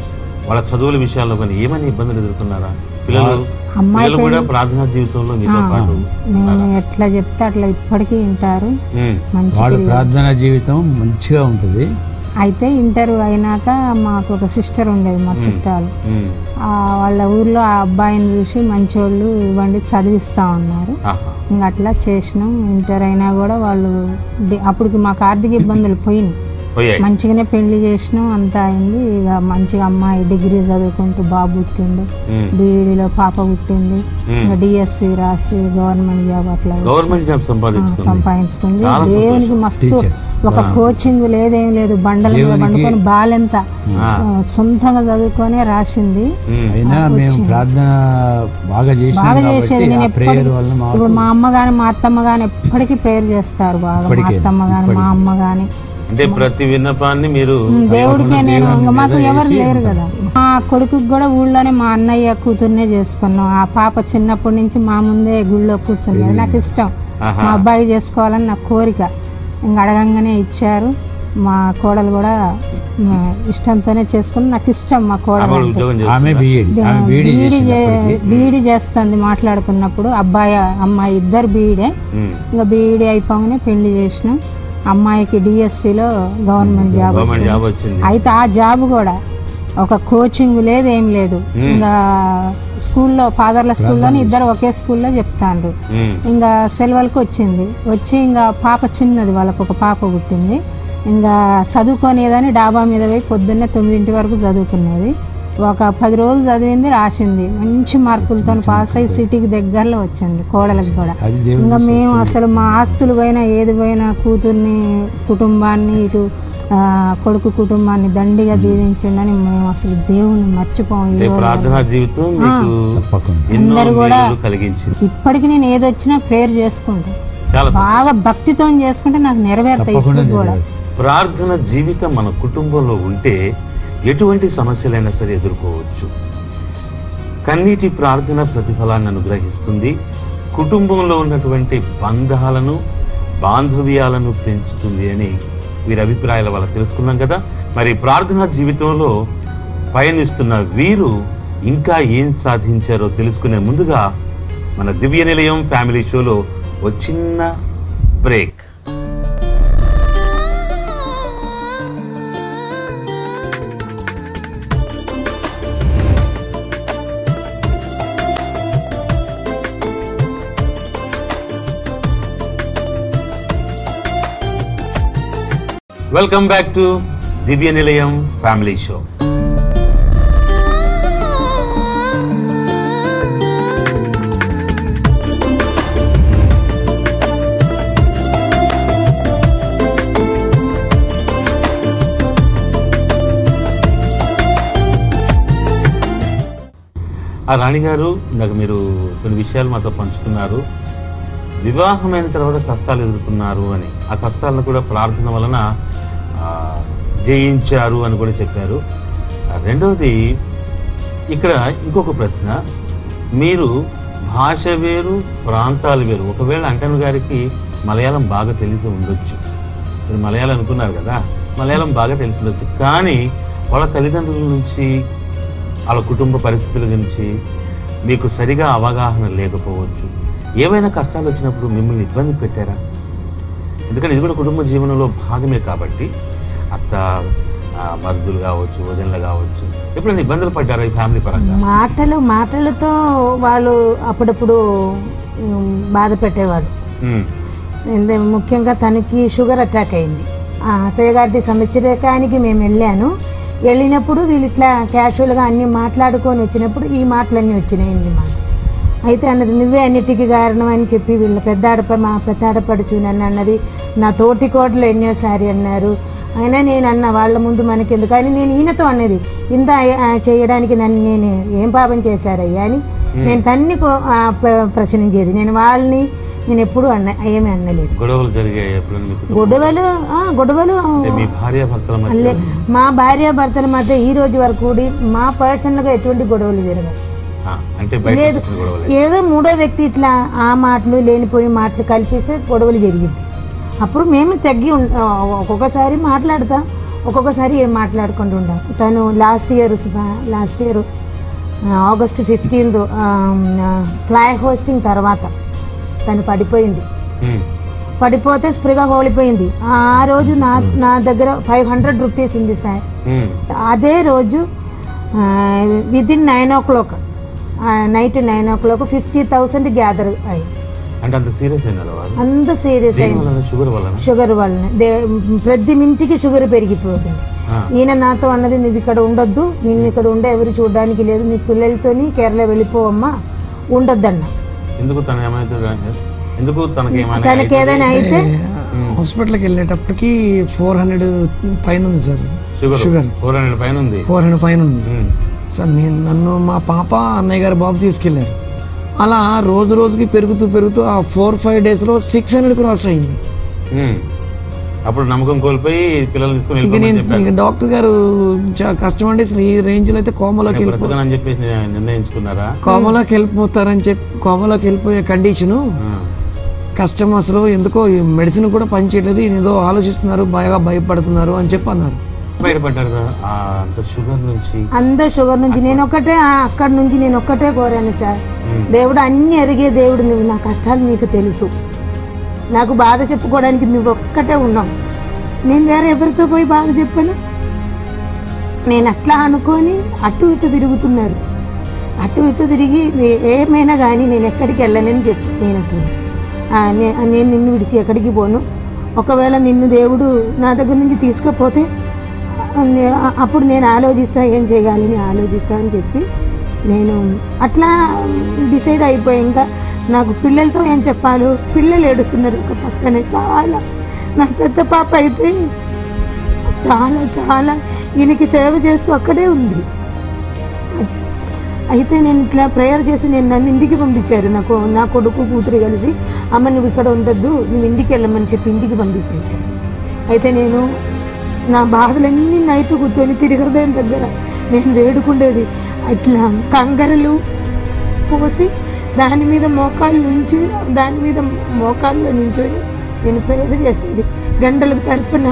A: వాళ్ళ చదువుల విషయాల్లో కానీ ఏమైనా ఇబ్బందులు ఎదుర్కొన్నారా పిల్లలు
B: అమ్మాయి
A: పిల్లలు కూడా ప్రార్థనా జీవితంలో మీతో పాటు
B: నేను ఎట్లా చెప్తే అట్లా ఇప్పటికీ వింటారు
A: ఉమ్,
B: మంచి
C: వాళ్ళ
B: పిల్లలు.
C: ప్రార్థనా జీవితం మంచిగా ఉంటుంది
B: అయితే ఇంటర్ అయినాక మాకు ఒక సిస్టర్ ఉండేది మా చుట్టాలు
A: ఉమ్,
B: ఆ వాళ్ళ ఊర్లో ఆ అబ్బాయిని చూసి మంచోళ్ళు ఇవ్వండి చదివిస్తా ఉన్నారు
A: ఆహా.
B: ఇంకా అట్లా చేసినాం ఇంటర్ అయినా కూడా వాళ్ళు డి- అప్పటికి మాకు ఆర్థిక ఇబ్బందులు పోయినాయి
A: పోయాయి
B: మంచిగానే పెళ్లి చేసినాం అంతా అయింది ఇక మంచిగా అమ్మాయి డిగ్రీ చదువుకుంటూ బాబు పుట్టిండు
A: ఉమ్,
B: బీఈడీలో పాప పుట్టింది
A: ఉమ్.
B: ఇంకా డిఎస్సి రాసి గవర్నమెంట్ జాబ్ అట్లా వచ్చి,
A: గవర్నమెంట్ జాబ్
B: ఆ,
A: సంపాదించుకుంది
B: సంపాదించుకుంది
A: చాలా
B: దేవునికి మస్తు
C: టీచర్.
B: ఒక కోచింగ్ లేదేం లేదు బండల మీద
C: దేవునికి-
B: పండుకొని బాలెంత
A: ఆ,
B: ఆ, సొంతంగా చదువుకొని రాసింది
A: ఉమ్,
C: అయినా మేము ప్రార్థన బాగా చేసినాం
B: బాగా
C: కాబట్టి
B: చేసేది నేను
C: ఆ ప్రేయర్
B: ఎప్పటికీ
C: వల్ల మాకు
B: ఇప్పుడు మా అమ్మ గాని మా అత్తమ్మ గాని ఎప్పటికీ ప్రేయర్ చేస్తారు బాగా మా
C: ఇప్పటికే,
B: అత్తమ్మ గాని మా అమ్మ గాని
A: అంటే ప్రతి విన్నపాన్ని మీరు
B: ఉమ్, దేవుడికే నేను ఇంకా మాకు ఎవరు లేరు కదా మా కొడుకుకి కూడా ఊళ్ళోనే మా అన్నయ్య కూతుర్నే చేసుకున్నాం ఆ పాప చిన్నప్పటి నుంచి మా ముందే గుళ్ళో కూర్చున్నది నాకు ఇష్టం
A: ఆహా.
B: మా అబ్బాయి చేసుకోవాలని నా కోరిక ఇంక అడగంగానే ఇచ్చారు మా కోడలు కూడా ఉమ్, ఇష్టంతోనే చేసుకుని నాకు ఇష్టం మా కోడలు
A: ఆమె
B: అంటే
A: ఉద్యోగం
C: ఆమె
A: చేస్తుందా?
C: బీఈడి ఆమె బీఈడి
B: బీఈడి
C: చేసినప్పటికీ
B: బీఈడి చేస్తుంది మాట్లాడుకున్నప్పుడు అబ్బాయి అమ్మాయి ఇద్దరు బీఈడే
A: ఉమ్,
B: ఇంకా బీఈడి అయిపోగానే పెళ్లి చేసినాం అమ్మాయికి డిఎస్సిలో గవర్నమెంట్ జాబ్
A: గవర్నమెంట్
B: వచ్చింది
A: జాబ్ వచ్చింది
B: అయితే ఆ జాబ్ కూడా ఒక కోచింగ్ లేదు ఏం లేదు ఇంకా స్కూల్లో ఫాదర్ల స్కూల్లోనే ఇద్దరు ఒకే స్కూల్లో చెప్తాండ్రు
A: ఉమ్,
B: ఇంకా సెలవులకు వచ్చింది వచ్చి ఇంకా పాప చిన్నది వాళ్ళకు ఒక పాప పుట్టింది ఇంకా చదువుకునేదని డాబా మీద పోయి పొద్దున్నే తొమ్మిదింటి వరకు చదువుకునేది ఒక పది రోజులు చదివింది రాసింది మంచి మార్కులతో పాస్ అయ్యి సిటీకి దగ్గరలో వచ్చింది కోడలకు కూడా
C: అది దేవుడు
B: ఇంకా మేము అసలు మా ఆస్తులు పోయినా ఏది పోయినా కూతుర్ని కుటుంబాన్ని ఇటు ఆ, కొడుకు కుటుంబాన్ని దండిగా దీవించిండని మేము అసలు దేవుణ్ణి మర్చిపోం ఈ
A: అంటే
B: రోజు.
A: ప్రార్థనా జీవితం మీకు
C: తప్పకుండా
A: ఎన్నో
B: అందరూ కూడా-
A: మేలులు కలిగించింది
B: ఇప్పటికి నేను ఏదొచ్చినా ప్రేయర్ చేసుకుంటా
A: చాలా సంతోషం.
B: బాగా భక్తితో చేసుకుంటే నాకు నెరవేరుతాయి
C: తప్పకుండా
B: ఇప్పుడు కూడా
C: నెరవేరుతుంది.
A: ప్రార్థన జీవితం మన కుటుంబంలో ఉంటే ఎటువంటి సమస్యలైనా సరే ఎదుర్కోవచ్చు కన్నీటి ప్రార్థన ప్రతిఫలాన్ని అనుగ్రహిస్తుంది కుటుంబంలో ఉన్నటువంటి బంధాలను బాంధవ్యాలను పెంచుతుంది అని వీరి అభిప్రాయాల వల్ల తెలుసుకున్నాం కదా మరి ప్రార్థనా జీవితంలో పయనిస్తున్న వీరు ఇంకా ఏం సాధించారో తెలుసుకునే ముందుగా మన దివ్య నిలయం ఫ్యామిలీ షోలో ఓ చిన్న break welcome back to Divya Nilayam family show ఆ రాణిగారు ఇందాక మీరు కొన్ని విషయాలు మాతో పంచుకున్నారు వివాహమైన తర్వాత కష్టాలు ఎదుర్కొన్నారు అని ఆ కష్టాలను కూడా ప్రార్థన వలన ఆ, జయించారు అని కూడా చెప్పారు ఆ, రెండవది ఇక్కడ ఇంకొక ప్రశ్న మీరు భాష వేరు ప్రాంతాలు వేరు ఒకవేళ అంటన్ గారికి మలయాళం బాగా తెలిసి ఉండొచ్చు మీరు మలయాళం అనుకున్నారు కదా మలయాళం బాగా తెలిసి ఉండొచ్చు కానీ వాళ్ళ తల్లిదండ్రుల నుంచి వాళ్ళ కుటుంబ పరిస్థితుల గురించి మీకు సరిగా అవగాహన లేకపోవచ్చు ఏవైనా కష్టాలు వచ్చినప్పుడు మిమ్మల్ని ఇబ్బంది పెట్టారా ఎందుకంటే ఇది కూడా కుటుంబ జీవనంలో భాగమే కాబట్టి అత్త ఆ, మరుదులు కావచ్చు వదినలు కావచ్చు ఎప్పుడైనా ఇబ్బందులు పడ్డారా ఈ ఫ్యామిలీ పరంగా
E: మాటలు మాటలతో వాళ్ళు అప్పుడప్పుడు ఉమ్, బాధ పెట్టేవాడు
A: ఉమ్,
E: ఎందు- ముఖ్యంగా తనకి షుగర్ అటాక్ అయింది ఆ అత్తయ్య గారి సంవత్సరకానికి మేము వెళ్ళాను వెళ్ళినప్పుడు వీళ్ళు ఇట్లా క్యాజువల్గా అన్నీ మాట్లాడుకొని వచ్చినప్పుడు ఈ మాటలన్నీ వచ్చినాయండి మాకు అయితే అన్నది నువ్వే అన్నిటికీ కారణం అని చెప్పి వీళ్ళ పెద్ద ఆడప మా పెద్ద ఆడపడుచు నన్ను అన్నది నా తోటి కోడలు ఎన్నోసారి అన్నారు అయినా నేను అన్న వాళ్ళ ముందు మనకెందుకు కానీ నేను ఈయనతో అన్నది ఇంత ఆ, చేయడానికి నన్ను నేను ఏం పాపం చేశారయ్యా అని నేను తన్ని కో- ఆ, ప్ర- ప్రశ్నించేది నేను వాళ్ళని నేను ఎప్పుడు అన్న ఏమీ అనలేదు
A: గొడవలు జరిగాయి ఎప్పుడైనా మీ కుటుంబం
E: గొడవలు ఆ, గొడవలు
A: అంటే మీ భార్య భర్తల మధ్య
E: అల్లే మా భార్య భర్తల మధ్య ఈ రోజు వరకు కూడా మా పర్సనల్గా ఎటువంటి గొడవలు జరగవు
A: ఆ, అంటే బయట
E: లేదు
A: వచ్చిన గొడవలు
E: ఏదో మూడో వ్యక్తి ఇట్లా ఆ మాటలు లేనిపోయి మాటలు కల్పిస్తే గొడవలు జరిగింది అప్పుడు మేము తగ్గి ఉం- ఆ, ఒక్కొక్కసారి మాట్లాడతాం ఒక్కొక్కసారి ఏం మాట్లాడుకుంటూ ఉంటాం తను last year last year August fifteenth flag hoisting తర్వాత తను పడిపోయింది
A: ఉమ్.
E: పడిపోతే స్ప్రేగా కోలిపోయింది ఆ రోజు నా నా దగ్గర ఫైవ్ హండ్రెడ్ రూపీస్ ఉంది సార్
A: ఉమ్.
E: అదే రోజు with in nine o'clock night nine o'clock fifty thousand gather అయ్యి
A: అంటే అంత సీరియస్ అయినారు వాళ్ళు
E: అంత సీరియస్
A: దేని
E: అయింది
A: వలన షుగర్ వలన
E: షుగర్ వలన దే- ప్రతి మింటికి షుగర్ పెరిగిపోతుంది
A: ఆ.
E: ఈయన నాతో అన్నది నువ్వు ఇక్కడ ఉండొద్దు నేను ఇక్కడ ఉండే ఎవరు చూడడానికి లేదు నీ పిల్లలతోని కేరళ వెళ్ళిపోవమ్మా ఉండొద్దన్న
A: ఎందుకు తన ఏమైతే ఎందుకు తనకి ఏమైనా
E: తనకి ఏదైనా అయితే
D: హాస్పిటల్కి వెళ్ళేటప్పటికి ఫోర్ హండ్రెడ్ పైన ఉంది sir
A: sugar
D: sugar.
A: Four hundred పైన ఉంది
D: ఫోర్ హండ్రెడ్ పైన ఉంది
A: ఉమ్.
D: సార్ నేను నన్ను మా పాప అన్నయ్య గారి బాబు తీసుకెళ్ళారు అలా రోజు రోజుకి పెరుగుతూ పెరుగుతూ ఆ ఫోర్ ఫైవ్ డేస్లో సిక్స్ హండ్రెడ్ క్రాస్ అయింది
A: ఉమ్. అప్పుడు నమ్మకం కోల్పోయి పిల్లల్ని తీసుకుని
D: ఇక
A: వెళ్ళిపోమని
D: నేను
A: చెప్పారు
D: ఇక డాక్టర్ గారు చా- కష్టం అంటే అసలు ఈ రేంజ్లో అయితే కోమలోకి
A: నేను
D: వెళ్ళిపో
A: బ్రతకనని చెప్పేసి నిర్ణయించుకున్నారా
D: కోమలోకి వెళ్ళిపోతారని చెప్పి కోమలోకి వెళ్ళిపోయే కండిషను
A: ఆ.
D: కష్టం అసలు ఎందుకో ఈ మెడిసిన్ కూడా పనిచేయట్లేదు ఈయన ఏదో ఆలోచిస్తున్నారు బాగా భయపడుతున్నారు అని చెప్పి అన్నారు
A: బయటపడ్డారు కదా ఆ అంత షుగర్ నుంచి
E: అందరు షుగర్ నుంచి నేను ఒక్కటే ఆ అక్కడ నుంచి నేను ఒక్కటే కోరాను సార్
A: ఉమ్.
E: దేవుడు అన్ని అరిగే దేవుడు నువ్వు నా కష్టాలు నీకు తెలుసు నాకు బాధ చెప్పుకోవడానికి నువ్వు ఒక్కటే ఉన్నావు నేను వేరే ఎవరితో పోయి బాధ చెప్పాను నేను అట్లా అనుకొని అటు ఇటు తిరుగుతున్నారు అటు ఇటు తిరిగి ఏ- ఏమైనా కానీ నేను ఎక్కడికి వెళ్ళనని చెప్పి నేను అతను ఆ, నే- నేను నిన్ను విడిచి ఎక్కడికి పోను ఒకవేళ నిన్ను దేవుడు నా దగ్గర నుంచి తీసుకపోతే ఆ, నే- ఆ- అప్పుడు నేను ఆలోచిస్తా ఏం చేయాలని ఆలోచిస్తా అని చెప్పి నేను అట్లా డిసైడ్ అయిపోయి ఇంకా నాకు పిల్లలతో ఏం చెప్పాలి పిల్లలు ఏడుస్తున్నారు ఒక పక్కనే చాలా నా పెద్ద పాప అయితే చాలా చాలా ఈయనకి సేవ చేస్తూ అక్కడే ఉంది అయితే నేను ఇట్లా ప్రేయర్ చేసి నేను నన్ను ఇంటికి పంపించారు నాకు నా కొడుకు కూతురు కలిసి అమ్మ నువ్వు ఇక్కడ ఉండొద్దు నువ్వు ఇంటికి వెళ్ళమని చెప్పి ఇంటికి పంపించేసాను అయితే నేను నా బాధలన్నీ నైట్ కూర్చొని తిరిగడదేం దగ్గర నేను వేడుకుండేది ఇట్లా కంగరలు పోసి దాని మీద మోకాళ్ళు నుంచి దాని మీద మోకాళ్ళు నించొని నేను ప్రేయర్ చేసేది గంటలకు తరపున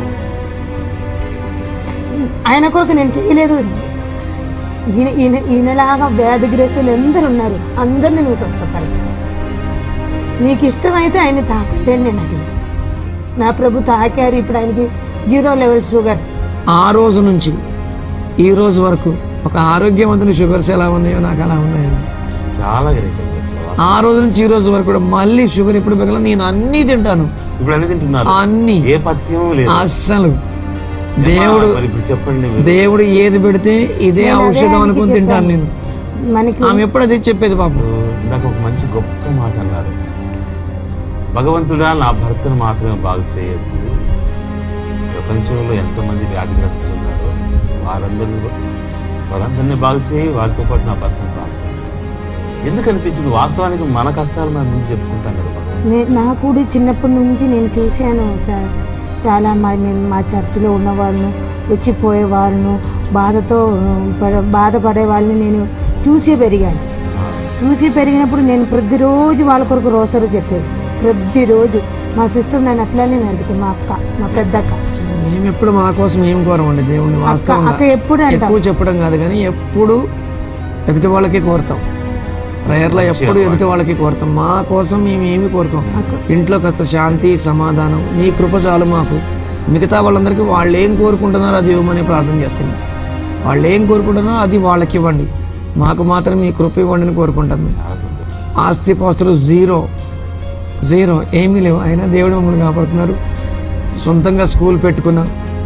E: ఆయన కొరకు నేను చేయలేదు ఈయన ఈయన ఈయనలాగా వ్యాధిగ్రస్తులు ఎందరు ఉన్నారు అందరిని నువ్వు స్వస్థపరచు నీకు ఇష్టమైతే ఆయన తాకంటే నేను అది నా ప్రభు తాకారు ఇప్పుడు ఆయనకి జీరో లెవెల్ షుగర్
D: ఆ రోజు నుంచి ఈ రోజు వరకు ఒక ఆరోగ్యవంతుని షుగర్స్ ఎలా ఉన్నాయో నాకు అలా ఉన్నాయండి
A: చాలా గ్రేట్
D: ఆ రోజు నుంచి ఈ రోజు వరకు కూడా మళ్ళీ షుగర్ ఇప్పుడు పెగల నేను అన్నీ తింటాను
A: ఇప్పుడు అన్ని తింటున్నారు
D: అన్నీ
A: ఏ పథ్యం లేదు
D: అస్సలు దేవుడు
A: మరి ఇప్పుడు చెప్పండి మీరు.
D: దేవుడు ఏది పెడితే ఇదే
E: నేను అదే
D: ఔషధం
E: ఆయనకి
D: అనుకుని తింటాను
E: చెప్పాను.
D: నేను
E: మనకి
D: ఆమె ఎప్పుడు అదే చెప్పేది పాపం
A: ఇందాక ఒక మంచి గొప్ప మాట అన్నారు భగవంతుడా నా భర్తను మాత్రమే బాగు చేయొద్దు ప్రపంచంలో ఎంతమంది వ్యాధిగ్రస్తులు ఉన్నారో వారందరినీ వారందరినీ బాగు చేయి వారితో పాటు నా భర్తను బాగు చేయి. ఎందుకు అనిపించింది వాస్తవానికి మన కష్టాలు మన ముందు చెప్పుకుంటాం కదా మనం.
E: నే- నా కూడా చిన్నప్పటి నుంచి నేను చూశాను సార్ చాలా మా నేను మా చర్చిలో ఉన్నవాళ్ళను వచ్చిపోయే వాళ్ళను బాధతో పడ- బాధపడే వాళ్ళని నేను చూసి పెరిగాను
A: ఆ,
E: చూసి పెరిగినప్పుడు నేను ప్రతిరోజు వాళ్ళ కొరకు రోసరు చెప్పేది ప్రతిరోజు మా సిస్టర్ నేను అట్లానే నడిపి మా అక్క మా పెద్ద అక్క
D: మేము ఎప్పుడు మా కోసం ఏం కోరమండి దేవుణ్ణి
E: అక్క
D: వాస్తవంగా
E: అక్క ఎప్పుడు అంట
D: ఎక్కువ చెప్పడం కాదు కానీ ఎప్పుడు ఎదుటి వాళ్ళకి కోరుతాం ప్రేయర్లో ఎప్పుడు ఎదుటి వాళ్ళకి కోరుతాం మా కోసం మేము ఏమి కోరుకోం ఇంట్లో కాస్త శాంతి సమాధానం నీ కృప చాలు మాకు మిగతా వాళ్ళందరికీ వాళ్ళు ఏం కోరుకుంటున్నారో అది ఇవ్వమని ప్రార్థన చేస్తున్నాం వాళ్ళు ఏం కోరుకుంటున్నారో అది వాళ్ళకి ఇవ్వండి మాకు మాత్రం మీ కృప ఇవ్వండి అని కోరుకుంటాం మేము
A: చాలా సంతోషం.
D: ఆస్తి పాస్తులు జీరో జీరో ఏమీ లేవు అయినా దేవుడు మమ్మల్ని కాపాడుతున్నారు సొంతంగా స్కూల్ పెట్టుకున్నాం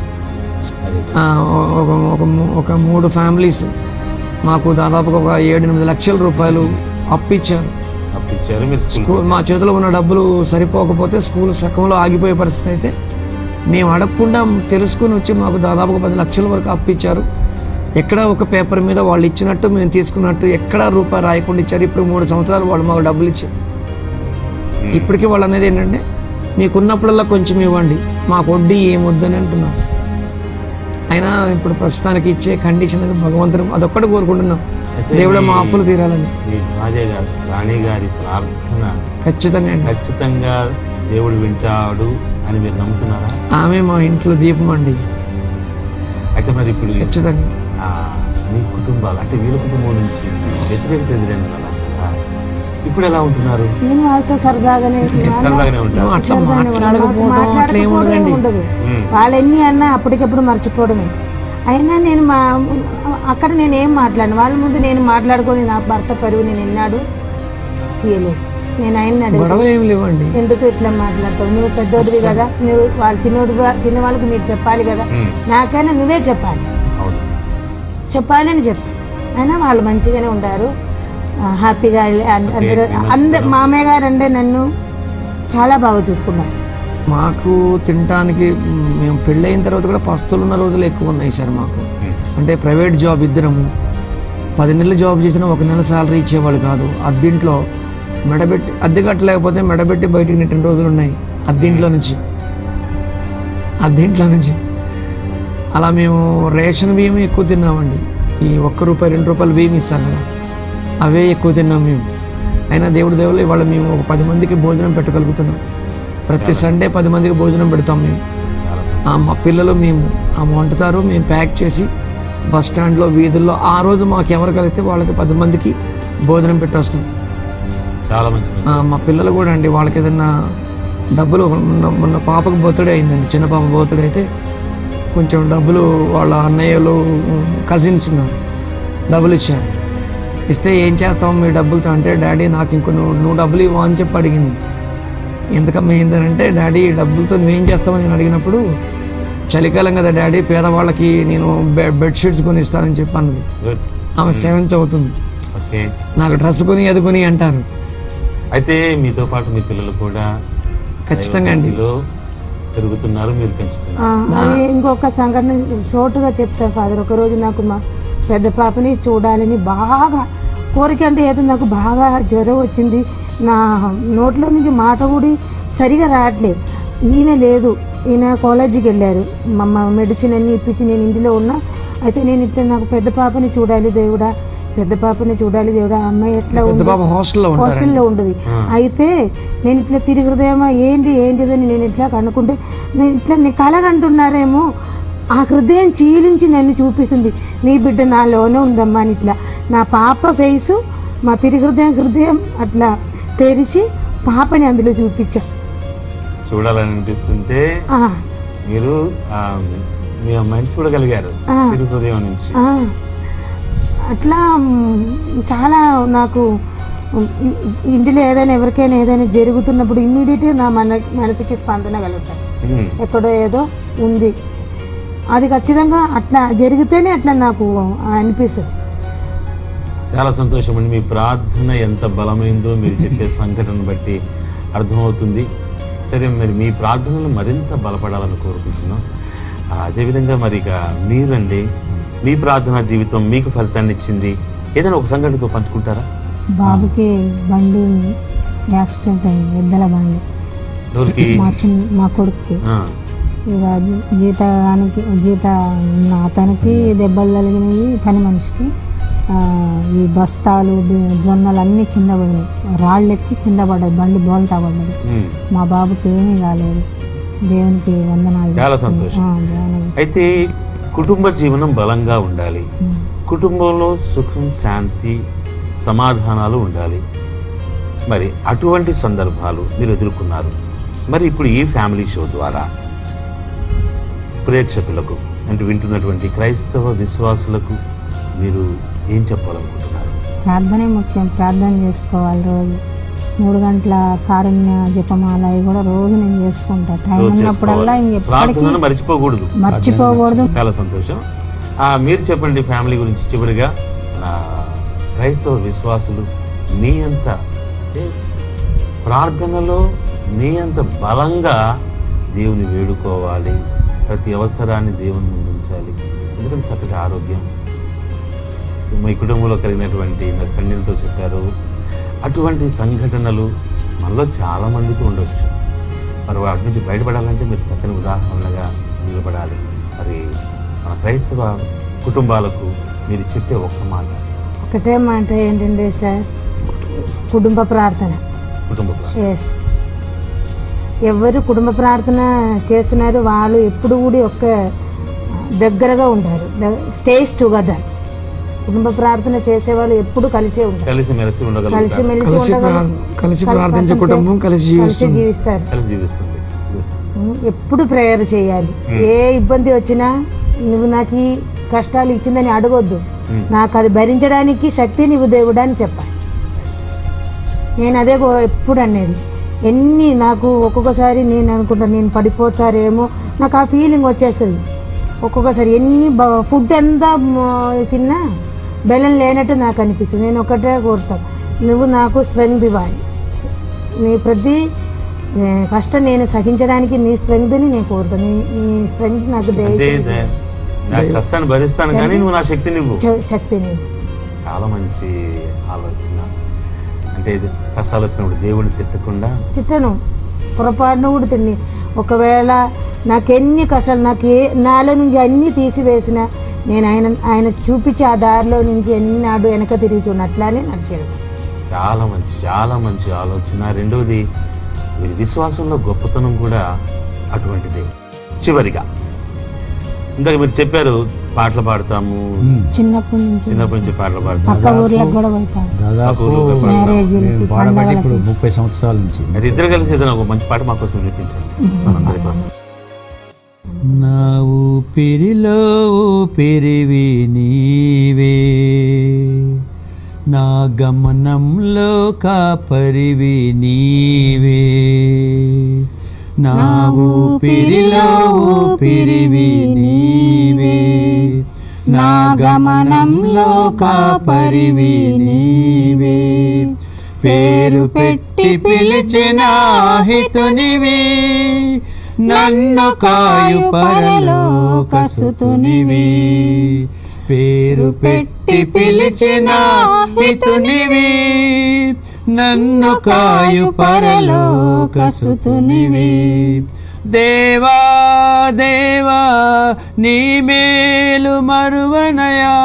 D: ఆ, ఒక ఒక మూ- ఒక మూడు ఫ్యామిలీస్ మాకు దాదాపుగా ఒక ఏడు ఎనిమిది లక్షల రూపాయలు అప్పిచ్చారు
A: అప్పించారు మీరు స్కూల్
D: స్కూల్ మా చేతిలో ఉన్న డబ్బులు సరిపోకపోతే స్కూల్ సగంలో ఆగిపోయే పరిస్థితి అయితే మేము అడగకుండా తెలుసుకుని వచ్చి మాకు దాదాపుగా పది లక్షల వరకు అప్పిచ్చారు ఎక్కడ ఒక పేపర్ మీద వాళ్ళు ఇచ్చినట్టు మేము తీసుకున్నట్టు ఎక్కడ రూపాయి రాయకుండా ఇచ్చారు ఇప్పుడు మూడు సంవత్సరాలు వాళ్ళు మాకు డబ్బులు ఇచ్చారు ఇప్పటికీ వాళ్ళు అనేది ఏంటంటే మీకున్నప్పుడల్లా కొంచెం ఇవ్వండి మాకు వడ్డీ ఏమొద్దని అంటున్నారు అయినా ఇప్పుడు ప్రస్తుతానికి ఇచ్చే కండిషన్ అనేది భగవంతుడు అదొక్కటి కోరుకుంటున్నాం దేవుడు మా అప్పులు తీరాలని
A: మీ భార్య గారు రాణి గారి ప్రార్థన
D: ఖచ్చితంగా అండి
A: ఖచ్చితంగా దేవుడు వింటాడు అని మీరు నమ్ముతున్నారా
D: ఆమె మా ఇంట్లో దీపం అండి
A: అయితే మరి ఇప్పుడు
D: ఖచ్చితంగా
A: ఆ, మీ కుటుంబాలు అంటే వీళ్ళ కుటుంబం నుంచి వ్యతిరేకత ఎదురైంది కదా ఆ, ఇప్పుడు ఎలా ఉంటున్నారు
E: నేను వాళ్ళతో సరదాగానే
A: సరదాగానే ఉంటారు
D: అట్లా
E: సరదాగానే ఉంటాను.
D: మాట్లాడకపోవడం అట్లా ఏమి
E: మాట్లాడకపోవడం
D: ఉండదండి
E: ఉండదు
A: ఉమ్,
E: వాళ్ళు ఎన్ని అన్నా అప్పటికప్పుడు మర్చిపోవడమే అయినా నేను మా అక్కడ నేను ఏం మాట్లాడను వాళ్ళ ముందు నేను మాట్లాడుకొని నా భర్త పరువు నేను ఎన్నాడు తీయలేదు నేను ఆయన అడుగు
D: గొడవ ఏమి లేవండి
E: ఎందుకు ఇట్లా మాట్లాడతావు నువ్వు పెద్దోడివి కదా నువ్వు వాళ్ళ చిన్నోడు చిన్న వాళ్ళకి మీరు చెప్పాలి కదా
A: ఉమ్,
E: నాకైనా నువ్వే చెప్పాలి
A: అవును
E: చెప్పాలని చెప్పి అయినా వాళ్ళు మంచిగానే ఉంటారు ఆ, హ్యాపీగా అం- అందరూ
A: మీ
E: అందరు మామయ్య గారు అంటే నన్ను చాలా బాగా చూసుకున్నారు
D: మాకు తినటానికి మ్, మేము పెళ్ళైన తర్వాత కూడా పస్తులు ఉన్న రోజులు ఎక్కువ ఉన్నాయి సార్ మాకు
A: ఉమ్,
D: అంటే ప్రైవేట్ జాబ్ ఇద్దరము పది నెలలు జాబ్ చేసినా ఒక నెల సాలరీ ఇచ్చేవాళ్ళు కాదు అద్దీంట్లో మెడబెట్టి అద్దె కట్టలేకపోతే మెడబెట్టి బయటికి నెట్టిన రోజులు ఉన్నాయి అద్దీంట్లో నుంచి అద్దీంట్లో నుంచి అలా మేము రేషన్ బియ్యం ఎక్కువ తిన్నామండి ఈ ఒక్క రూపాయి రెండు రూపాయలు బియ్యం ఇస్తారు కదా అవే ఎక్కువ తిన్నాం మేము అయినా దేవుడి దేవుళ్ళు ఇవాళ మేము ఒక పది మందికి భోజనం పెట్టగలుగుతున్నాం ప్రతి సండే పది మందికి భోజనం పెడతాం మేము
A: చాలా సంతోషం.
D: ఆ మా పిల్లలు మేము ఆ వండుతారు మేము ప్యాక్ చేసి బస్ స్టాండ్లో వీధుల్లో ఆ రోజు మాకు ఎవరు కలిస్తే వాళ్ళకి పది మందికి భోజనం పెట్టొస్తాం
A: చాలా మంచి పని.
D: ఆ, మా పిల్లలు కూడా అండి వాళ్ళకి ఏదైనా డబ్బులు మొన్న మొన్న పాపకు బర్త్డే అయిందండి చిన్న పాప బర్త్డే అయితే కొంచెం డబ్బులు వాళ్ళ అన్నయ్యలు కజిన్స్ ఉన్నారు డబ్బులు ఇచ్చారు ఇస్తే ఏం చేస్తావు మీ డబ్బులతో అంటే డాడీ నాకు ఇంకో నువ్వు నువ్వు డబ్బులు ఇవ్వు అని చెప్పి అడిగింది ఎందుకమ్మా ఏంటంటే డాడీ ఈ డబ్బులతో నువ్వేం చేస్తావని నేను అడిగినప్పుడు చలికాలం కదా డాడీ పేదవాళ్ళకి నేను బెడ్ బెడ్షీట్స్ కొని ఇస్తానని చెప్పి అన్నది
A: గుడ్
D: ఆమె సెవెంత్ అవుతుంది
A: ఓకే
D: నాకు డ్రెస్ కొని అది కొని అంటారు
A: అయితే మీతో పాటు మీ పిల్లలు కూడా
D: ఖచ్చితంగా అండి
A: దైవభక్తిలో పెరుగుతున్నారు మీరు పెంచుతున్నారు
E: ఆ, అది ఇంకొక సంఘటన షోర్ట్గా చెప్తాను ఫాదర్ ఒకరోజు నాకు మా పెద్ద పాపని చూడాలని బాగా కోరిక అంటే ఏదో నాకు బాగా జ్వరం వచ్చింది నా నోట్లో నుంచి మాట కూడా సరిగా రావట్లేదు ఈయన లేదు ఈయన కాలేజీకి వెళ్ళారు మా మా మెడిసిన్ అన్ని ఇప్పించి నేను ఇంటిలో ఉన్నా అయితే నేను ఇట్లా నాకు పెద్ద పాపని చూడాలి దేవుడా పెద్ద పాపని చూడాలి దేవుడా ఆ అమ్మాయి ఎట్లా
D: పెద్ద
E: ఉంది
D: పాప హాస్టల్లో ఉంటారు
E: హాస్టల్లో ఉండదు అయితే నేను ఇట్లా తిరిగి హృదయమా ఏంటి ఏంటిదని నేను ఇట్లా కనుక్కుంటే నేను ఇట్లా నీ కలర్ అంటున్నారేమో ఆ హృదయం చీలించి నన్ను చూపిస్తుంది నీ బిడ్డ నాలోనే ఉందమ్మా అని ఇట్లా నా పాప ఫేసు మా తిరిగి హృదయం హృదయం అట్లా తెరిచి పాపని అందులో చూపించా
A: చూడాలని అనిపిస్తుంటే
E: ఆ,
A: మీరు ఆ, మీ అమ్మాయిని చూడగలిగారు
E: ఆ.
A: తిరుగు హృదయం నుంచి
E: ఆ. అట్లా మ్, చాలా నాకు మ్, ఇంటిలో ఏదైనా ఎవరికైనా ఏదైనా జరుగుతున్నప్పుడు ఇమ్మీడియట్గా నా మన మనసుకి స్పందన కలుగుతాను
A: ఉమ్,
E: ఎక్కడో ఏదో ఉంది అది ఖచ్చితంగా అట్లా జరిగితేనే అట్లా నాకు అనిపిస్తుంది
A: చాలా సంతోషం అండి మీ ప్రార్థన ఎంత బలమైందో మీరు చెప్పే సంఘటన బట్టి అర్థమవుతుంది సరే మరి మీ ప్రార్థనలు మరింత బలపడాలని కోరుకుంటున్నాం ఆ, అదేవిధంగా మరి ఇక మీరండి మీ ప్రార్థనా జీవితం మీకు ఫలితాన్ని ఇచ్చింది ఏదైనా ఒక సంఘటనతో పంచుకుంటారా
B: బాబుకి బండి యాక్సిడెంట్ అయింది ఎద్దల బండి
A: ఎవరికి
B: మా చిన్న మా కొడుకుకి
A: ఆ,
B: ఇక జీతగానికి జీత ఉన్న అతనికి దెబ్బలు తగిలినవి పని మనిషికి ఆ, ఈ బస్తాలు బి- జొన్నలు అన్నీ కింద పడినాయి రాళ్ళు ఎక్కి కింద పడ్డది బండి బోల్తా పడ్డది
A: ఉమ్.
B: మా బాబుకి ఏమీ కాలేదు దేవునికి వందనాలు
A: చాలా సంతోషం.
B: ఆ, దేవునికి.
A: అయితే కుటుంబ జీవనం బలంగా ఉండాలి
B: ఉమ్.
A: కుటుంబంలో సుఖం శాంతి సమాధానాలు ఉండాలి మరి అటువంటి సందర్భాలు మీరు ఎదుర్కొన్నారు మరి ఇప్పుడు ఈ ఫ్యామిలీ షో ద్వారా ప్రేక్షకులకు అంటే వింటున్నటువంటి క్రైస్తవ విశ్వాసులకు మీరు ఏం చెప్పాలనుకుంటున్నారు
B: ప్రార్థనే ముఖ్యం ప్రార్థన చేసుకోవాలి రోజు మూడు గంటల కారుణ్య జపమాల అవి కూడా రోజు నేను చేసుకుంటా టైం
A: రోజు
B: ఉన్నప్పుడల్లా
A: చేసుకోవాలి.
B: ఇంకెప్పటికీ
A: ప్రార్థనను మర్చిపోకూడదు
B: మర్చిపోకూడదు
A: చాలా సంతోషం ఆ, మీరు చెప్పండి ఫ్యామిలీ గురించి చివరిగా ఆ, క్రైస్తవ విశ్వాసులు మీ అంత అంటే ప్రార్థనలో మీ అంత బలంగా దేవుని వేడుకోవాలి ప్రతి అవసరాన్ని దేవుని ముందు ఉంచాలి ఎందుకంటే చక్కటి ఆరోగ్యం మీ కుటుంబంలో కలిగినటువంటి మరి కన్నీళ్ళతో చెప్పారు అటువంటి సంఘటనలు మనలో చాలా మందికి ఉండొచ్చు మరి వాటి నుంచి బయటపడాలంటే మీరు చక్కని ఉదాహరణగా నిలబడాలి మరి మన క్రైస్తవ కుటుంబాలకు మీరు చెప్పే ఒక్క మాట
E: ఒకటే మాట ఏంటంటే సార్ కుటుంబ ప్రార్థన
A: కుటుంబ ప్రార్థన.
E: ఎస్ ఎవరు కుటుంబ ప్రార్థన చేస్తున్నారు వాళ్ళు ఎప్పుడు కూడా ఒక్క దగ్గరగా ఉంటారు స్టేస్ టుగెదర్ కుటుంబ ప్రార్థన చేసేవాళ్ళు ఎప్పుడు కలిసే ఉంటారు
A: కలిసి మెలిసి ఉండగలుగుతారు
E: కలిసిమెలిసి
D: కలిసి
E: ఉండగలరు.
D: ప్రా- కలిసి
E: కల్-
D: ప్రార్థించే
E: చే-
D: కుటుంబం కలిసి
E: కలిసి
D: జీవిస్తుంది
E: జీవిస్తారు
A: కలిసి జీవిస్తుంది
E: ఉమ్, ఎప్పుడు ప్రేయర్ చేయాలి ఏ ఇబ్బంది వచ్చినా నువ్వు నాకు ఈ కష్టాలు ఇచ్చిందని అడగొద్దు
A: ఉమ్.
E: నాకు అది భరించడానికి శక్తి నీవు దేవుడా అని చెప్పాలి నేను అదే గో- ఎప్పుడు అనేది ఎన్ని నాకు ఒక్కొక్కసారి నేను అనుకుంటా నేను పడిపోతారేమో నాకు ఆ ఫీలింగ్ వచ్చేస్తుంది ఒక్కొక్కసారి ఎన్ని బ- ఫుడ్ ఎంత మ, తిన్నా బెల్లం లేనట్టు నాకు అనిపిస్తుంది నేను ఒకటే కోరుతాను నువ్వు నాకు స్ట్రెంగ్త్ ఇవ్వాలి నీ ప్రతి ఏ, కష్టం నేను సహించడానికి నీ స్ట్రెంగ్త్ని నేను కోరుతాను నీ నీ స్ట్రెంగ్త్ నాకు
A: అంటే
E: దయచేసి
A: దే- నా కష్టాన్ని భరిస్తాను కానీ నువ్వు నా శక్తిని ఇవ్వు
E: చ- శక్తిని
A: చాలా మంచి ఆలోచన అంటే ఇది కష్టాలు వచ్చినప్పుడు దేవుడిని తిట్టకుండా
E: తిట్టను పొరపాటును కూడా తిని ఒకవేళ నాకు ఎన్ని కష్టాలు నాకు ఏ నాలో నుంచి అన్నీ తీసివేసిన నేను ఆయన ఆయన చూపించే ఆ దారిలో నుంచి ఎన్నాడు వెనక తిరుగుతున్నట్లానే నడిచాను
A: చాలా మంచి చాలా మంచి ఆలోచన రెండవది వీరి విశ్వాసంలో గొప్పతనం కూడా అటువంటిదే చివరిగా ఇందాక మీరు చెప్పారు పాటలు పాడతాము
B: చిన్నప్పటి నుంచి
A: చిన్నప్పటి నుంచి పాటలు
B: పక్క
A: పాడతాము
B: ఊర్లకు కూడా పోతాను
C: దాదాపు
A: ఊర్లో పాడతాం.
B: మ్యారేజ్లకి
C: నేను పాడబట్టి ఇప్పుడు
B: పండగలకి
C: ముప్పై సంవత్సరాల నుంచి
A: అది ఇద్దరు కలిసి ఏదైనా ఒక మంచి పాట మా కోసం వినిపించండి మనందరి కోసం
C: నా ఊపిరిలో ఊపిరివి నీవే నా గమనంలో కాపరివి నీవే నా ఊపిరిలో ఊపిరివి నీవే నా గమనంలో కాపరివి నీవే పేరు పెట్టి పిలిచిన హితునివి నన్ను కాయు పరలోకసుతునివి పేరు పెట్టి పిలిచిన హితునివి నన్ను కాయు పరలోకసుతునివి దేవా దేవా నీ మేలు మరువనయా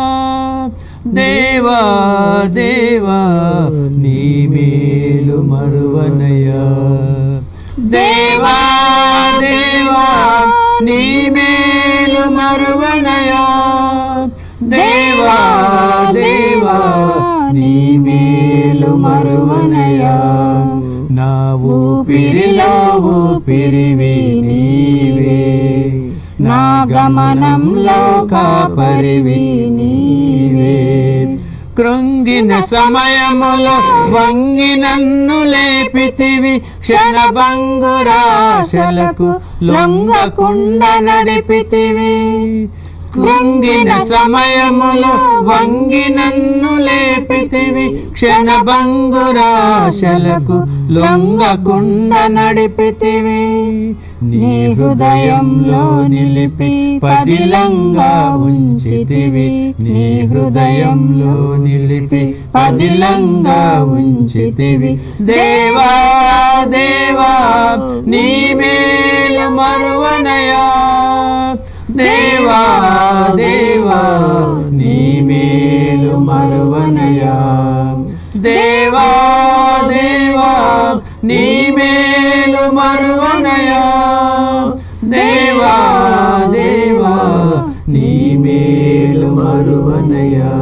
C: దేవా దేవా నీ మేలు మరువనయా దేవా దేవా నీ మేలు మరువనయా దేవా దేవా నీ మేలు మరువనయా నా ఊపిరిలో ఊపిరివి నీవే నా గమనంలో కాపరివి నీవే కృంగిన సమయములో వంగి నన్ను లేపితివి క్షణభంగురాశలకు లొంగకుండ నడిపితివి కృంగిన సమయములో వంగి నన్ను లేపితివి క్షణభంగురాశలకు లొంగకుండ నడిపితివి నీ హృదయంలో నిలిపి పదిలంగా ఉంచితివి నీ హృదయంలో నిలిపి పదిలంగా ఉంచితివి దేవా దేవా నీ మేలు మరువనయా దేవా దేవా నీ మేలు మరువనయా దేవా దేవా నీ మేలు మరువనయా దేవా దేవా నీ మేలు మరువనయా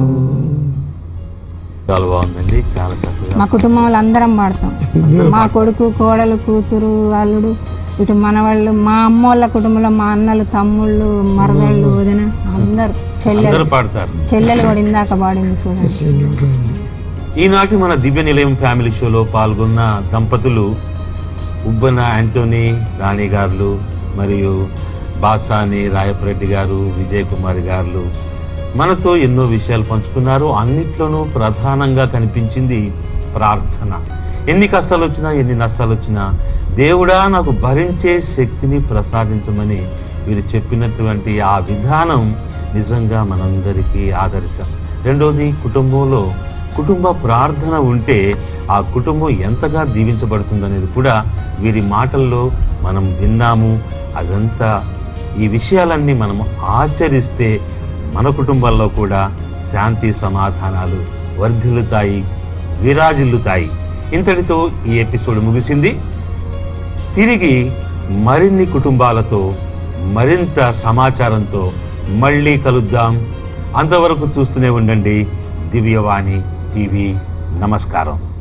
A: చాలా బాగుందండి చాలా చక్కగా
B: మా కుటుంబంలో అందరం పాడతాం మా కొడుకు కోడలు కూతురు అల్లుడు ఇటు మనవాళ్ళు మా అమ్మోళ్ళ కుటుంబంలో మా అన్నలు తమ్ముళ్ళు మరదళ్ళు వదిన అందరు చెల్లెలు
A: అందరూ పాడతారు
B: చెల్లెలు కూడా ఇందాక పాడింది చూడండి
A: ఈనాటి మన దివ్య నిలయం ఫ్యామిలీ షోలో పాల్గొన్న దంపతులు ఉబ్బన యాంటోనీ రాణి గారు మరియు బాసాని రాయపరెడ్డి గారు విజయ్ కుమార్ గారు మనతో ఎన్నో విషయాలు పంచుకున్నారు అన్నిట్లోనూ ప్రధానంగా కనిపించింది ప్రార్థన ఎన్ని కష్టాలు వచ్చినా ఎన్ని నష్టాలు వచ్చినా దేవుడా నాకు భరించే శక్తిని ప్రసాదించమని వీరు చెప్పినటువంటి ఆ విధానం నిజంగా మనందరికీ ఆదర్శం రెండవది కుటుంబంలో కుటుంబ ప్రార్థన ఉంటే ఆ కుటుంబం ఎంతగా దీవించబడుతుందనేది కూడా వీరి మాటల్లో మనం విన్నాము అదంతా ఈ విషయాలన్నీ మనం ఆచరిస్తే మన కుటుంబాల్లో కూడా శాంతి సమాధానాలు వర్ధిల్లుతాయి విరాజిల్లుతాయి ఇంతటితో ఈ ఎపిసోడ్ ముగిసింది తిరిగి మరిన్ని కుటుంబాలతో మరింత సమాచారంతో మళ్ళీ కలుద్దాం అంతవరకు చూస్తూనే ఉండండి దివ్యవాణి టీవీ నమస్కారం